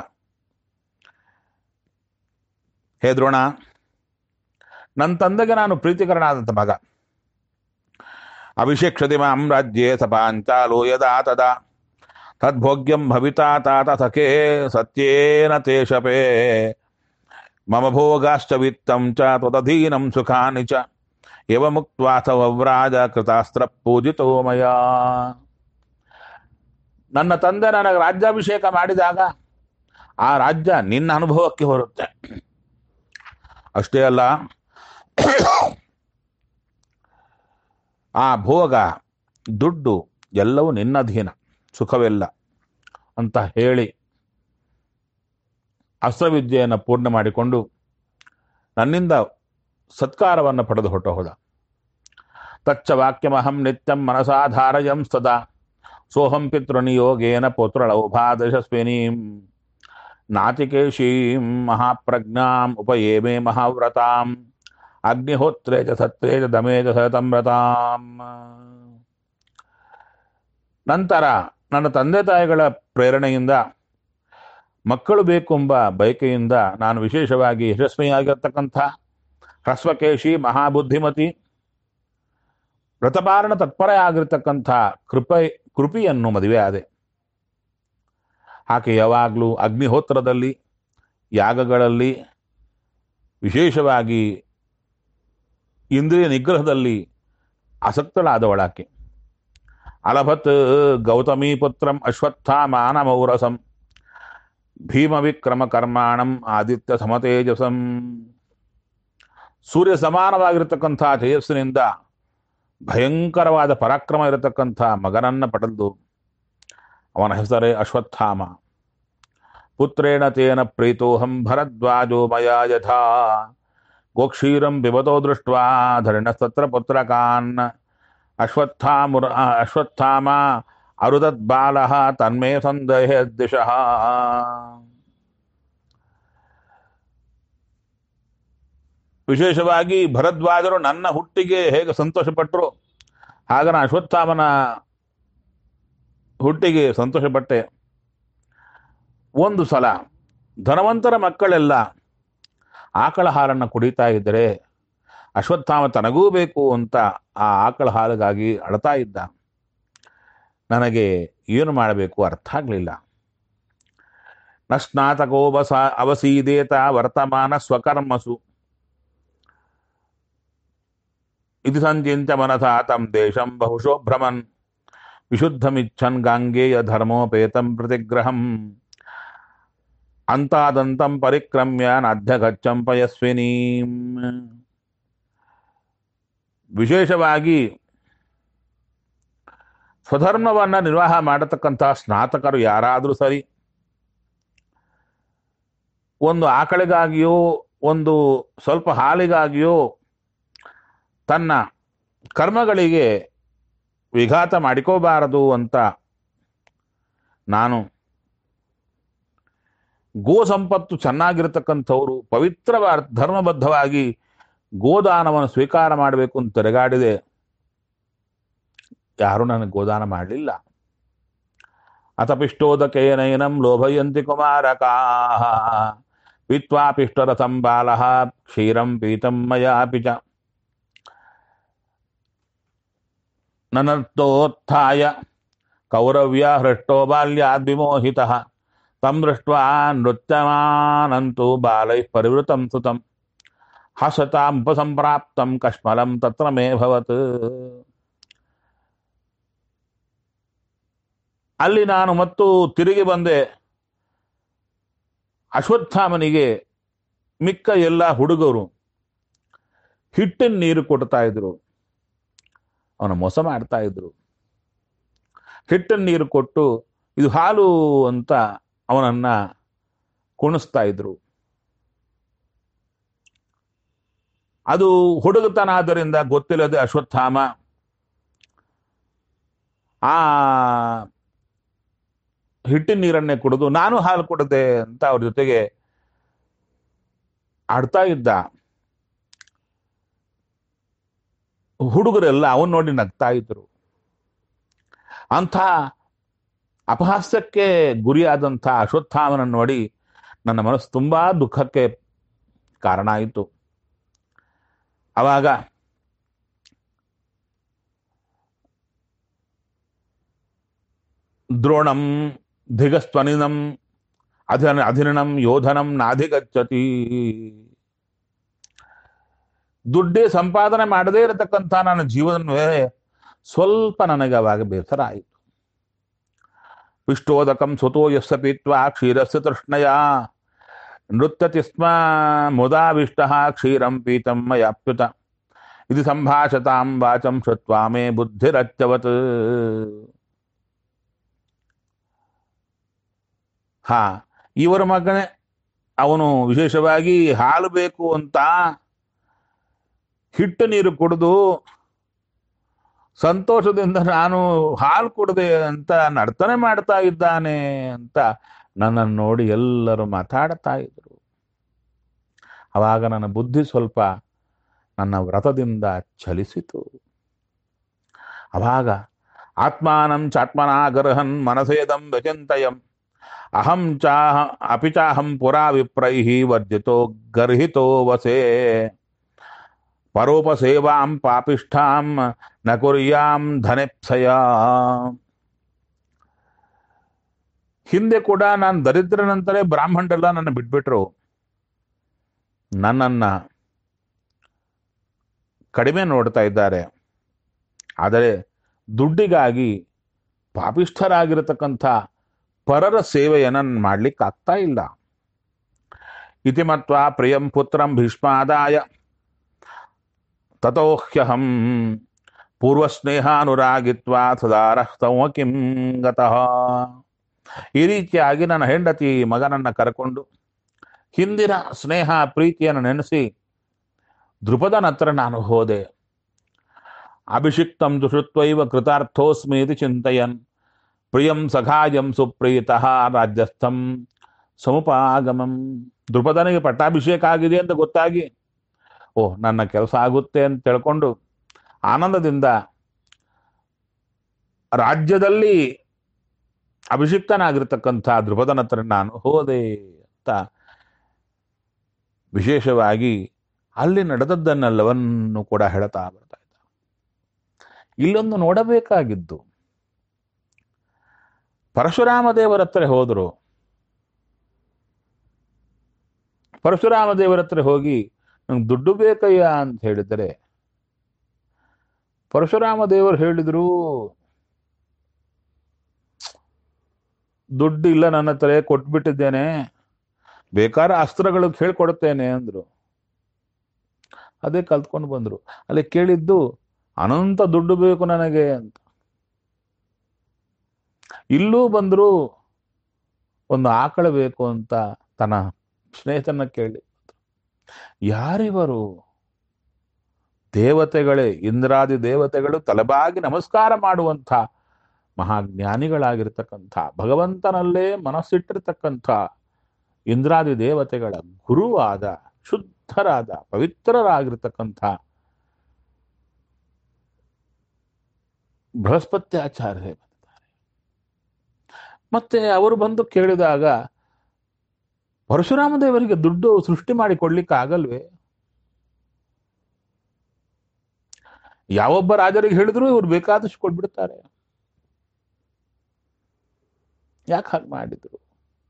ಹೇ ದ್ರೋಣ ನನ್ನ ತಂದೆಗೆ ನಾನು ಪ್ರೀತಿಕರನಾದಂಥ ಮಗ ಅಭಿಷೇಕ್ಷತಿ ಮಾಂ ರಾಜ್ಯೇ ಸ ಪಾಂಚಾಲೋ ಯದಾ ತದಾ ತದ್ಭೋಗ್ಯಂ ಭವಿತಾ ತಾತ ಸಖೇ ಸತ್ಯೇನ ತೇ ಶಪೇ ಮಮ ಭೋಗಾಶ್ಚ ವಿತ್ತಂ ಚ ತ್ವದಧೀನಂ ಸುಖಾನಿ ಚ ಇವ ಮುಕ್ತ್ವಾಥ ವವ್ರಾಜ ಕೃತಾಸ್ತ್ರ ಪೂಜಿತೋ ಮಯ ನನ್ನ ತಂದೆ ನನಗೆ ರಾಜ್ಯಾಭಿಷೇಕ ಮಾಡಿದಾಗ ಆ ರಾಜ್ಯ ನಿನ್ನ ಅನುಭವಕ್ಕೆ ಬರುತ್ತೆ ಅಷ್ಟೇ ಅಲ್ಲ ಆ ಭೋಗ ದುಡ್ಡು ಎಲ್ಲವೂ ನಿನ್ನಧೀನ ಸುಖವೆಲ್ಲ ಅಂತ ಹೇಳಿ ಅಸ್ತ್ರವಿದ್ಯೆಯನ್ನು ಪೂರ್ಣ ಮಾಡಿಕೊಂಡು ನನ್ನಿಂದ ಸತ್ಕಾರವನ್ನು ಪಡೆದು ಹೊರಟು ಹೋದ ತಚ್ಚ ವಾಕ್ಯಮಹಂ ನಿತ್ಯಂ ಮನಸಾಧಾರಯಂ ಸದಾ ಸೋಹಂ ಪಿತೃನಿಯೋಗೇನ ಪುತ್ರಳೌಭಾದಶಸ್ವಿನೀಂ ನಾತಿಕೇಶೀಂ ಮಹಾಪ್ರಜ್ಞಾಂ ಉಪಯೇಮೇ ಮಹಾವ್ರತಾಂ ಅಗ್ನಿಹೋತ್ರೇ ಚ ಸತ್ರೇ ಚ ದಮೇ ಚ ಸತಂ ವ್ರತಾಂ ನಂತರ ನನ್ನ ತಂದೆ ತಾಯಿಗಳ ಪ್ರೇರಣೆಯಿಂದ ಮಕ್ಕಳು ಬೇಕು ಎಂಬ ಬಯಕೆಯಿಂದ ನಾನು ವಿಶೇಷವಾಗಿ ಯಶಸ್ವಿಯಾಗಿರ್ತಕ್ಕಂಥ ಹ್ರಸ್ವಕೇಶಿ ಮಹಾಬುದ್ಧಿಮತಿ ವ್ರತಪಾಲನ ತತ್ಪರ ಆಗಿರ್ತಕ್ಕಂಥ ಕೃಪೆ ಕೃಪಿಯನ್ನು ಮದುವೆ ಆದೆ ಆಕೆ ಯಾವಾಗಲೂ ಅಗ್ನಿಹೋತ್ರದಲ್ಲಿ ಯಾಗಗಳಲ್ಲಿ ವಿಶೇಷವಾಗಿ ಇಂದ್ರಿಯ ನಿಗ್ರಹದಲ್ಲಿ ಆಸಕ್ತಳಾದವಳಾಕೆ ಅಲಭತ್ ಗೌತಮೀ ಪುತ್ರಂ ಅಶ್ವತ್ಥಾಮಾನಮೌರಸಂ ಭೀಮ ವಿಕ್ರಮ ಕರ್ಮಾಣಂ ಆದಿತ್ಯ ಸಮತೇಜಸಂ ಸೂರ್ಯ ಸಮಾನವಾಗಿರತಕ್ಕಂಥ ತೇಜಸ್ಸಿನಿಂದ ಭಯಂಕರವಾದ ಪರಾಕ್ರಮ ಇರತಕ್ಕಂಥ ಮಗನನ್ನ ಪಡೆದು ಅವನ ಹೆಸರೇ ಅಶ್ವತ್ಥಾಮ ಪುತ್ರೇಣ ತೇನ ಪ್ರೀತೋಹಂ ಭರದ್ವಾಜೋ ಮಯ ಯಥಾ ಗೋಕ್ಷೀರಂ ಬಿಬತೋ ದೃಷ್ಟ್ವಾ ಧರಿಣಸ್ತತ್ರ ಪುತ್ರಕಾನ್ ಅಶ್ವತ್ಥಾಮುರ ಅಶ್ವತ್ಥಾಮ ಅರುದತ್ ಬಾಲ ತನ್ಮೇ ಸಂದೇಹ ದಿಶಃ ವಿಶೇಷವಾಗಿ ಭರದ್ವಾಜರು ನನ್ನ ಹುಟ್ಟಿಗೆ ಹೇಗೆ ಸಂತೋಷಪಟ್ಟರು ಆಗ ನಾನು ಅಶ್ವತ್ಥಾಮನ ಹುಟ್ಟಿಗೆ ಸಂತೋಷಪಟ್ಟೆ ಒಂದು ಸಲ ಧನವಂತರ ಮಕ್ಕಳೆಲ್ಲ ಆಕಳ ಹಾಲನ್ನು ಕುಡಿತಾ ಇದ್ದರೆ ಅಶ್ವತ್ಥಾಮ ತನಗೂ ಬೇಕು ಅಂತ ಆ ಆಕಳ ಹಾಲಿಗಾಗಿ ಅಳ್ತಾ ಇದ್ದ ನನಗೆ ಏನು ಮಾಡಬೇಕು ಅರ್ಥ ಆಗಲಿಲ್ಲ ನ ಸ್ನಾತಕೋಬಸ ಅವಸೀದೇತ ವರ್ತಮಾನ ಸ್ವಕರ್ಮಸು ಇದು ಸಂಚಿಂತ್ಯ ಮನಸಾ ತಂ ದೇಶಂ ಬಹುಶೋ ಭ್ರಮನ್ ವಿಶುದ್ಧಮಿಚ್ಛನ್ ಗಾಂಗೇಯ ಧರ್ಮೋಪೇತಂ ಪ್ರತಿಗ್ರಹಂ ಅಂತಾದಂತಂ ಪರಿಕ್ರಮ್ಯ ನಾಧ್ಯಗಚ್ಚಂ ಪಯಸ್ವಿನೀಂ ವಿಶೇಷವಾಗಿ ಸ್ವಧರ್ಮವನ್ನ ನಿರ್ವಾಹ ಮಾಡತಕ್ಕಂಥ ಸ್ನಾತಕರು ಯಾರಾದರೂ ಸರಿ ಒಂದು ಆಕಳಿಗಾಗಿಯೋ ಒಂದು ಸ್ವಲ್ಪ ಹಾಲಿಗಾಗಿಯೋ ತನ್ನ ಕರ್ಮಗಳಿಗೆ ವಿಘಾತ ಮಾಡಿಕೋಬಾರದು ಅಂತ ನಾನು ಗೋ ಸಂಪತ್ತು ಚೆನ್ನಾಗಿರತಕ್ಕಂಥವ್ರು ಪವಿತ್ರವಾದ ಧರ್ಮಬದ್ಧವಾಗಿ ಗೋದಾನವನ್ನು ಸ್ವೀಕಾರ ಮಾಡಬೇಕು ಅಂತ ತಿರುಗಾಡಿದೆ ಯಾರು ನನಗೆ ಗೋದಾನ ಮಾಡಲಿಲ್ಲ ಅತಪಿಷ್ಟೋದಕೇನೈನಂ ಲೋಭಯಂತಿ ಕುಮಾರಕಾ ಪಿತ್ವಾ ಪಿಷ್ಟರಥಂ ಬಾಲಃ ಕ್ಷೀರಂ ಪೀತಂ ಮಯಾಪಿ ಚ ನನತ್ತೋತ್ಥಾಯ ಕೌರವ್ಯ ಹೃಷ್ಟೋ ಬಾಲ್ಯಾದ್ ವಿಮೋಹಿತಃ ತಂ ದೃಷ್ಟ್ವಾ ನೃತ್ಯಮಾನಂತು ಬಾಲೈಃ ಪರಿವೃತಂ ಸುತಂ ಹಸತಾಂ ಉಪಸಂಪ್ರಾಪ್ತಂ ಕಶ್ಮಲಂ ತತ್ರ ಮೇ ಭವತ್ ಅಲ್ಲಿ ನಾನು ಮತ್ತು ತಿರುಗಿ ಬಂದೆ ಅಶ್ವತ್ಥಾಮನಿಗೆ ಮಿಕ್ಕ ಎಲ್ಲ ಹುಡುಗರು ಹಿಟ್ಟಿನ ನೀರು ಕೊಡ್ತಾ ಇದ್ರು ಅವನ ಮೋಸ ಮಾಡ್ತಾ ಇದ್ರು ಹಿಟ್ಟಿನ ನೀರು ಕೊಟ್ಟು ಇದು ಹಾಲು ಅಂತ ಅವನನ್ನ ಕುಣಿಸ್ತಾ ಇದ್ರು ಅದು ಹುಡುಗತನ ಆದ್ದರಿಂದ ಗೊತ್ತಿಲ್ಲದೆ ಅಶ್ವತ್ಥಾಮ ಆ ಹಿಟ್ಟಿನ ನೀರನ್ನೇ ಕುಡಿದು ನಾನು ಹಾಲು ಕೊಡದೆ ಅಂತ ಅವ್ರ ಜೊತೆಗೆ ಆಡ್ತಾ ಇದ್ದ ಹುಡುಗರೆಲ್ಲ ಅವನ್ ನೋಡಿ ನಗ್ತಾ ಇದ್ರು ಅಂಥ ಅಪಹಾಸ್ಯಕ್ಕೆ ಗುರಿಯಾದಂಥ ಅಶ್ವತ್ಥಾಮನನ್ನು ನೋಡಿ ನನ್ನ ಮನಸ್ಸು ತುಂಬಾ ದುಃಖಕ್ಕೆ ಕಾರಣ ಆಯಿತು ಅವಾಗ ದ್ರೋಣಂ ಧಿಗಸ್ತ್ವನಿನಂ ಅಧನ ಅಧಿನಂ ಯೋಧನಂ ನಾಧಿಗಚ್ಚತಿ ದುಡ್ಡೇ ಸಂಪಾದನೆ ಮಾಡದೇ ಇರತಕ್ಕಂಥ ನನ್ನ ಜೀವನವೇ ಸ್ವಲ್ಪ ನನಗೆ ಅವಾಗ ಬೇಸರ ಆಯಿತು ಪಿಷ್ಟೋದಕಂ ಸುತೋ ಯಸ್ಸ ಪೀತ್ವಾ ಕ್ಷೀರಸ್ಯ ತೃಷ್ಣಯ ನೃತ್ಯತಿ ಸ್ಮ ಮುದಾವಿಷ್ಟ ಕ್ಷೀರಂ ಪೀತಂ ಮಯಾಪ್ಯುತ ಇದು ಸಂಭಾಷತಾಂ ವಾಚಂ ಶ್ರುತ್ವಾ ಮೇ ಬುದ್ಧಿರತ್ಯವತ್ ಹಾ ಇವರ ಮಗನೇ ಅವನು ವಿಶೇಷವಾಗಿ ಹಾಲು ಬೇಕು ಅಂತ ಹಿಟ್ಟು ನೀರು ಕುಡಿದು ಸಂತೋಷದಿಂದ ನಾನು ಹಾಲು ಕುಡದೆ ಅಂತ ನರ್ತನೆ ಮಾಡ್ತಾ ಇದ್ದಾನೆ ಅಂತ ನನ್ನನ್ನು ನೋಡಿ ಎಲ್ಲರೂ ಮಾತಾಡ್ತಾ ಇದ್ರು ಅವಾಗ ನನ್ನ ಬುದ್ಧಿ ಸ್ವಲ್ಪ ನನ್ನ ವ್ರತದಿಂದ ಚಲಿಸಿತು ಅವಾಗ ಆತ್ಮಾನಂ ಚಾತ್ಮನಾಗರ್ಹನ್ ಮನಸೇದಂ ವ್ಯಚಿಂತಯಂ ಅಹಂ ಚಾಹ ಅಪಿ ಚಾಹಂ ಪುರಾ ವಿಪ್ರೈಃ ವರ್ಜಿತೋ ಗರ್ಹಿತೋ ವಸೇ ಪರೋಪಸೇವಾಂ ಪಾಪಿಷ್ಠಾಂ ನ ಕುರ್ಯಾಂ ಧನೆಪ್ಸಯ ಹಿಂದೆ ಕೂಡ ನಾನು ದರಿದ್ರನಂತಲೇ ಬ್ರಾಹ್ಮಣರೆಲ್ಲ ನನ್ನ ಬಿಟ್ಬಿಟ್ರು ನನ್ನನ್ನ ಕಡಿಮೆ ನೋಡ್ತಾ ಇದ್ದಾರೆ ಆದರೆ ದುಡ್ಡಿಗಾಗಿ ಪಾಪಿಷ್ಠರಾಗಿರತಕ್ಕಂಥ ಪರರ ಸೇವೆಯನ್ನು ನಾನು ಮಾಡ್ಲಿಕ್ಕೆ ಆಗ್ತಾ ಇಲ್ಲ ಇತಿ ಮತ್ವ ಪ್ರಿಯಂ ಪುತ್ರಂ ಭೀಷ್ಮಾದಾಯ ತಥೋಹ್ಯಹಂ ಪೂರ್ವಸ್ನೇಹಾನುರಾಗಿತ್ವ ಸದಾರ ಕಿಂ ಗತಃ ಈ ರೀತಿಯಾಗಿ ನನ್ನ ಹೆಂಡತಿ ಮಗನನ್ನ ಕರ್ಕೊಂಡು ಹಿಂದಿನ ಸ್ನೇಹ ಪ್ರೀತಿಯನ್ನು ನೆನೆಸಿ ದೃಪದನ ಹತ್ರ ನಾನು ಹೋದೆ ಅಭಿಷಿಕ್ತಂ ದುಷುತ್ವೈವ ಕೃತಾರ್ಥೋಸ್ಮಿ ಇತಿ ಚಿಂತಯನ್ ಪ್ರಿಯಂ ಸಖಾಯಂ ಸುಪ್ರೀತಃ ರಾಜ್ಯಸ್ಥಂ ಸಮುಪಾಗಮಂ ದೃಪದನಿಗೆ ಪಟ್ಟಾಭಿಷೇಕ ಆಗಿದೆ ಅಂತ ಗೊತ್ತಾಗಿ ಓ ನನ್ನ ಕೆಲಸ ಆಗುತ್ತೆ ಅಂತ ತಿಳ್ಕೊಂಡು ಆನಂದದಿಂದ ರಾಜ್ಯದಲ್ಲಿ ಅಭಿಷಿಕ್ತನಾಗಿರ್ತಕ್ಕಂಥ ದೃಪದನ ಹತ್ರ ನಾನು ಹೋದೆ ಅಂತ ವಿಶೇಷವಾಗಿ ಅಲ್ಲಿ ನಡೆದದ್ದನ್ನೆಲ್ಲವನ್ನು ಕೂಡ ಹೇಳ್ತಾ ಬರ್ತಾ ಇದ್ದ ಇಲ್ಲೊಂದು ನೋಡಬೇಕಾಗಿದ್ದು ಪರಶುರಾಮ ದೇವರ ಹತ್ರ ಹೋದರು ಪರಶುರಾಮ ದೇವರ ಹತ್ರ ಹೋಗಿ ನಂಗೆ ದುಡ್ಡು ಬೇಕಯ್ಯ ಅಂತ ಹೇಳಿದರೆ ಪರಶುರಾಮ ದೇವರು ಹೇಳಿದ್ರು ದುಡ್ಡು ಇಲ್ಲ ನನ್ನ ಹತ್ರ ಕೊಟ್ಬಿಟ್ಟಿದ್ದೇನೆ ಬೇಕಾದ್ರೆ ಅಸ್ತ್ರಗಳು ಹೇಳ್ಕೊಡುತ್ತೇನೆ ಅಂದ್ರು ಅದೇ ಕಲ್ತ್ಕೊಂಡು ಬಂದ್ರು ಅಲ್ಲಿ ಕೇಳಿದ್ದು ಅನಂತ ದುಡ್ಡು ಬೇಕು ನನಗೆ ಅಂತ ಇಲ್ಲೂ ಬಂದ್ರು ಒಂದು ಆಕಳ ಬೇಕು ಅಂತ ತನ್ನ ಸ್ನೇಹಿತನ ಕೇಳಿ ಯಾರಿವರು ದೇವತೆಗಳೇ ಇಂದ್ರಾದಿ ದೇವತೆಗಳು ತಲೆಬಾಗಿ ನಮಸ್ಕಾರ ಮಾಡುವಂಥ ಮಹಾಜ್ಞಾನಿಗಳಾಗಿರ್ತಕ್ಕಂಥ ಭಗವಂತನಲ್ಲೇ ಮನಸ್ಸಿಟ್ಟಿರ್ತಕ್ಕಂಥ ಇಂದ್ರಾದಿ ದೇವತೆಗಳ ಗುರುವಾದ ಶುದ್ಧರಾದ ಪವಿತ್ರರಾಗಿರ್ತಕ್ಕಂಥ ಬೃಹಸ್ಪತ್ಯಾಚಾರ್ಯ ಬಂದಿದ್ದಾರೆ ಮತ್ತೆ ಅವರು ಬಂದು ಕೇಳಿದಾಗ ಪರಶುರಾಮ ದೇವರಿಗೆ ದುಡ್ಡು ಸೃಷ್ಟಿ ಮಾಡಿ ಕೊಡ್ಲಿಕ್ಕೆ ಆಗಲ್ವೇ ಯಾವೊಬ್ಬ ರಾಜರಿಗೆ ಹೇಳಿದ್ರು ಇವ್ರು ಬೇಕಾದಷ್ಟು ಕೊಟ್ಬಿಡ್ತಾರೆ ಯಾಕೆ ಹಾಗೆ ಮಾಡಿದ್ರು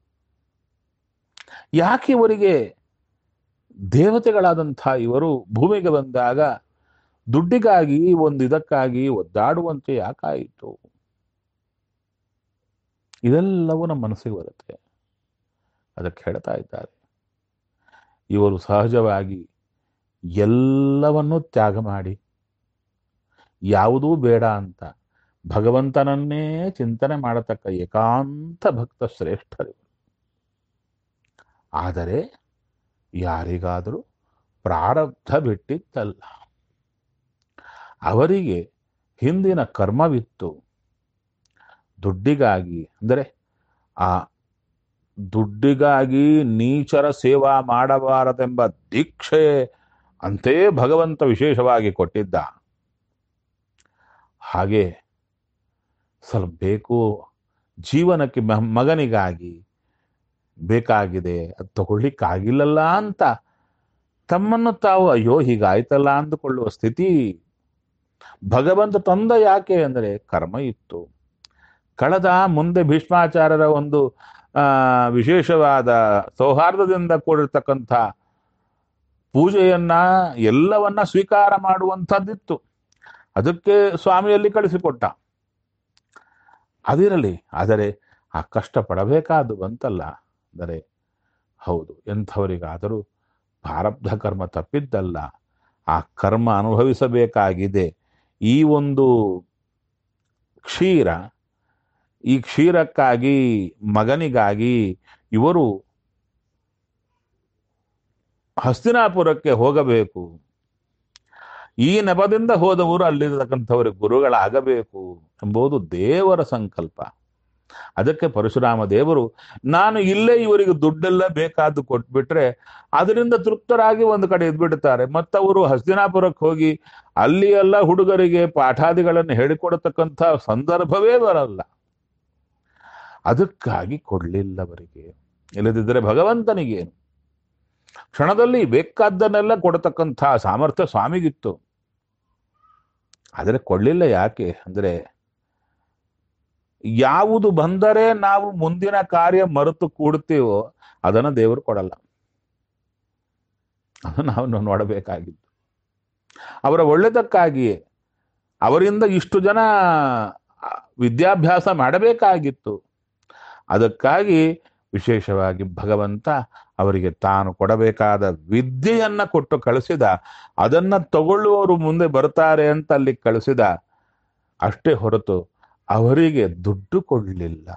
ಯಾಕೆ ಇವರಿಗೆ ದೇವತೆಗಳಾದಂಥ ಇವರು ಭೂಮಿಗೆ ಬಂದಾಗ ದುಡ್ಡಿಗಾಗಿ ಒಂದು ಇದಕ್ಕಾಗಿ ಒದ್ದಾಡುವಂತೆ ಯಾಕಾಯಿತು ಇದೆಲ್ಲವೂ ನಮ್ಮ ಮನಸ್ಸಿಗೆ ಬರುತ್ತೆ ಅದಕ್ಕೆ ಹೇಳ್ತಾ ಇದ್ದಾರೆ ಇವರು ಸಹಜವಾಗಿ ಎಲ್ಲವನ್ನೂ ತ್ಯಾಗ ಮಾಡಿ ಯಾವುದೂ ಬೇಡ ಅಂತ ಭಗವಂತನನ್ನೇ ಚಿಂತನೆ ಮಾಡತಕ್ಕ ಏಕಾಂತ ಭಕ್ತ ಶ್ರೇಷ್ಠರು ಆದರೆ ಯಾರಿಗಾದರೂ ಪ್ರಾರಬ್ಧ ಬಿಟ್ಟಿದ್ದಲ್ಲ ಅವರಿಗೆ ಹಿಂದಿನ ಕರ್ಮವಿತ್ತು ದುಡ್ಡಿಗಾಗಿ ಅಂದರೆ ಆ ದುಡ್ಡಿಗಾಗಿ ನೀಚರ ಸೇವಾ ಮಾಡಬಾರದೆಂಬ ದೀಕ್ಷೆ ಅಂತೇ ಭಗವಂತ ವಿಶೇಷವಾಗಿ ಕೊಟ್ಟಿದ್ದ ಹಾಗೆ ಸ್ವಲ್ಪ ಬೇಕು ಜೀವನಕ್ಕೆ ಮ- ಮಗನಿಗಾಗಿ ಬೇಕಾಗಿದೆ ಅದು ತಗೊಳ್ಳಿಕ್ಕಾಗಿಲ್ಲಲ್ಲ ಅಂತ ತಮ್ಮನ್ನು ತಾವು ಅಯ್ಯೋ ಹೀಗಾಯ್ತಲ್ಲ ಅಂದುಕೊಳ್ಳುವ ಸ್ಥಿತಿ ಭಗವಂತ ತಂದ ಯಾಕೆ ಅಂದರೆ ಕರ್ಮ ಇತ್ತು ಕಳೆದ ಮುಂದೆ ಭೀಷ್ಮಾಚಾರ್ಯರ ಒಂದು ಆ, ವಿಶೇಷವಾದ ಸೌಹಾರ್ದದಿಂದ ಕೂಡಿರ್ತಕ್ಕಂಥ ಪೂಜೆಯನ್ನ ಎಲ್ಲವನ್ನ ಸ್ವೀಕಾರ ಮಾಡುವಂಥದ್ದಿತ್ತು ಅದಕ್ಕೆ ಸ್ವಾಮಿಯಲ್ಲಿ ಕಳಿಸಿಕೊಟ್ಟ ಅದಿರಲಿ ಆದರೆ ಆ ಕಷ್ಟ ಪಡಬೇಕಾದ್ದು ಬಂತಲ್ಲ ಅಂದರೆ ಹೌದು ಎಂಥವರಿಗಾದರೂ ಪ್ರಾರಬ್ಧ ಕರ್ಮ ತಪ್ಪಿದ್ದಲ್ಲ ಆ ಕರ್ಮ ಅನುಭವಿಸಬೇಕಾಗಿದೆ ಈ ಒಂದು ಕ್ಷೀರ ಈ ಕ್ಷೀರಕ್ಕಾಗಿ ಮಗನಿಗಾಗಿ ಇವರು ಹಸ್ತಿನಾಪುರಕ್ಕೆ ಹೋಗಬೇಕು ಈ ನೆಪದಿಂದ ಹೋದವರು ಅಲ್ಲಿರತಕ್ಕಂಥವರಿಗೆ ಗುರುಗಳಾಗಬೇಕು ಎಂಬುದು ದೇವರ ಸಂಕಲ್ಪ ಅದಕ್ಕೆ ಪರಶುರಾಮ ದೇವರು ನಾನು ಇಲ್ಲೇ ಇವರಿಗೆ ದುಡ್ಡೆಲ್ಲ ಬೇಕಾದ್ದು ಕೊಟ್ಬಿಟ್ರೆ ಅದರಿಂದ ತೃಪ್ತರಾಗಿ ಒಂದು ಕಡೆ ಇದ್ಬಿಡ್ತಾರೆ ಮತ್ತವರು ಹಸ್ತಿನಾಪುರಕ್ಕೆ ಹೋಗಿ ಅಲ್ಲಿ ಎಲ್ಲ ಹುಡುಗರಿಗೆ ಪಾಠಾದಿಗಳನ್ನು ಹೇಳಿಕೊಡತಕ್ಕಂಥ ಸಂದರ್ಭವೇ ಬರಲ್ಲ ಅದಕ್ಕಾಗಿ ಕೊಡ್ಲಿಲ್ಲ ಅವರಿಗೆ ಇಲ್ಲದಿದ್ದರೆ ಭಗವಂತನಿಗೇನು ಕ್ಷಣದಲ್ಲಿ ಬೇಕಾದ್ದನ್ನೆಲ್ಲ ಕೊಡತಕ್ಕಂಥ ಸಾಮರ್ಥ್ಯ ಸ್ವಾಮಿಗಿತ್ತು ಆದರೆ ಕೊಡ್ಲಿಲ್ಲ ಯಾಕೆ ಅಂದ್ರೆ ಯಾವುದು ಬಂದರೆ ನಾವು ಮುಂದಿನ ಕಾರ್ಯ ಮರೆತು ಕೂಡ್ತೀವೋ ಅದನ್ನು ದೇವರು ಕೊಡಲ್ಲ ಅದನ್ನು ನಾವು ನೋಡಬೇಕಾಗಿತ್ತು ಅವರ ಒಳ್ಳೆದಕ್ಕಾಗಿಯೇ ಅವರಿಂದ ಇಷ್ಟು ಜನ ಆ, ವಿದ್ಯಾಭ್ಯಾಸ ಮಾಡಬೇಕಾಗಿತ್ತು ಅದಕ್ಕಾಗಿ ವಿಶೇಷವಾಗಿ ಭಗವಂತ ಅವರಿಗೆ ತಾನು ಕೊಡಬೇಕಾದ ವಿದ್ಯೆಯನ್ನ ಕೊಟ್ಟು ಕಳಿಸಿದ ಅದನ್ನ ತಗೊಳ್ಳುವವರು ಮುಂದೆ ಬರ್ತಾರೆ ಅಂತ ಅಲ್ಲಿ ಕಳಿಸಿದ ಅಷ್ಟೇ ಹೊರತು ಅವರಿಗೆ ದುಡ್ಡು ಕೊಡಲಿಲ್ಲ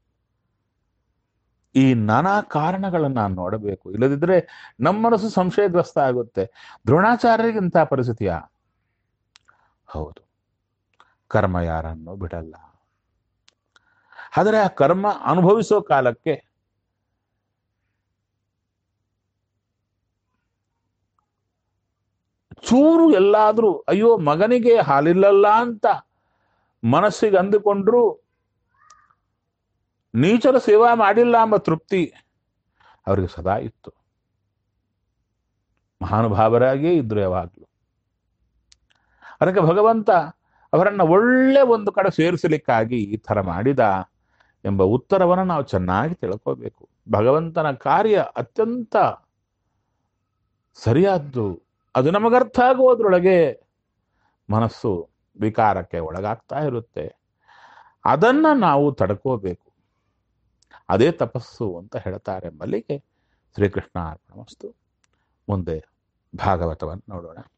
ಈ ನಾನಾ ಕಾರಣಗಳನ್ನು ನಾನು ನೋಡಬೇಕು ಇಲ್ಲದಿದ್ರೆ ನಮ್ಮ ಮನಸ್ಸು ಸಂಶಯಗ್ರಸ್ತ ಆಗುತ್ತೆ ದ್ರೋಣಾಚಾರ್ಯರಿಗೆ ಇಂಥ ಪರಿಸ್ಥಿತಿಯ ಹೌದು ಕರ್ಮ ಯಾರನ್ನು ಬಿಡಲ್ಲ ಆದರೆ ಆ ಕರ್ಮ ಅನುಭವಿಸೋ ಕಾಲಕ್ಕೆ ಚೂರು ಎಲ್ಲಾದ್ರೂ ಅಯ್ಯೋ ಮಗನಿಗೆ ಹಾಲಿಲ್ಲಲ್ಲ ಅಂತ ಮನಸ್ಸಿಗೆ ಅಂದುಕೊಂಡ್ರು ನೀಚರ ಸೇವಾ ಮಾಡಿಲ್ಲ ಎಂಬ ತೃಪ್ತಿ ಅವರಿಗೆ ಸದಾ ಇತ್ತು ಮಹಾನುಭಾವರಾಗಿಯೇ ಇದ್ರು ಯಾವಾಗಲೂ ಅದಕ್ಕೆ ಭಗವಂತ ಅವರನ್ನ ಒಳ್ಳೆ ಒಂದು ಕಡೆ ಸೇರಿಸಲಿಕ್ಕಾಗಿ ಈ ಥರ ಮಾಡಿದ ಎಂಬ ಉತ್ತರವನ್ನು ನಾವು ಚೆನ್ನಾಗಿ ತಿಳ್ಕೋಬೇಕು ಭಗವಂತನ ಕಾರ್ಯ ಅತ್ಯಂತ ಸರಿಯಾದ್ದು ಅದು ನಮಗರ್ಥ ಆಗುವುದರೊಳಗೆ ಮನಸ್ಸು ವಿಕಾರಕ್ಕೆ ಒಳಗಾಗ್ತಾ ಇರುತ್ತೆ ಅದನ್ನ ನಾವು ತಡ್ಕೋಬೇಕು ಅದೇ ತಪಸ್ಸು ಅಂತ ಹೇಳ್ತಾರೆ ಮಲ್ಲಿಗೆ ಶ್ರೀಕೃಷ್ಣ ಅರ್ಪಣಮಸ್ತು ಮುಂದೆ ಭಾಗವತವನ್ನು ನೋಡೋಣ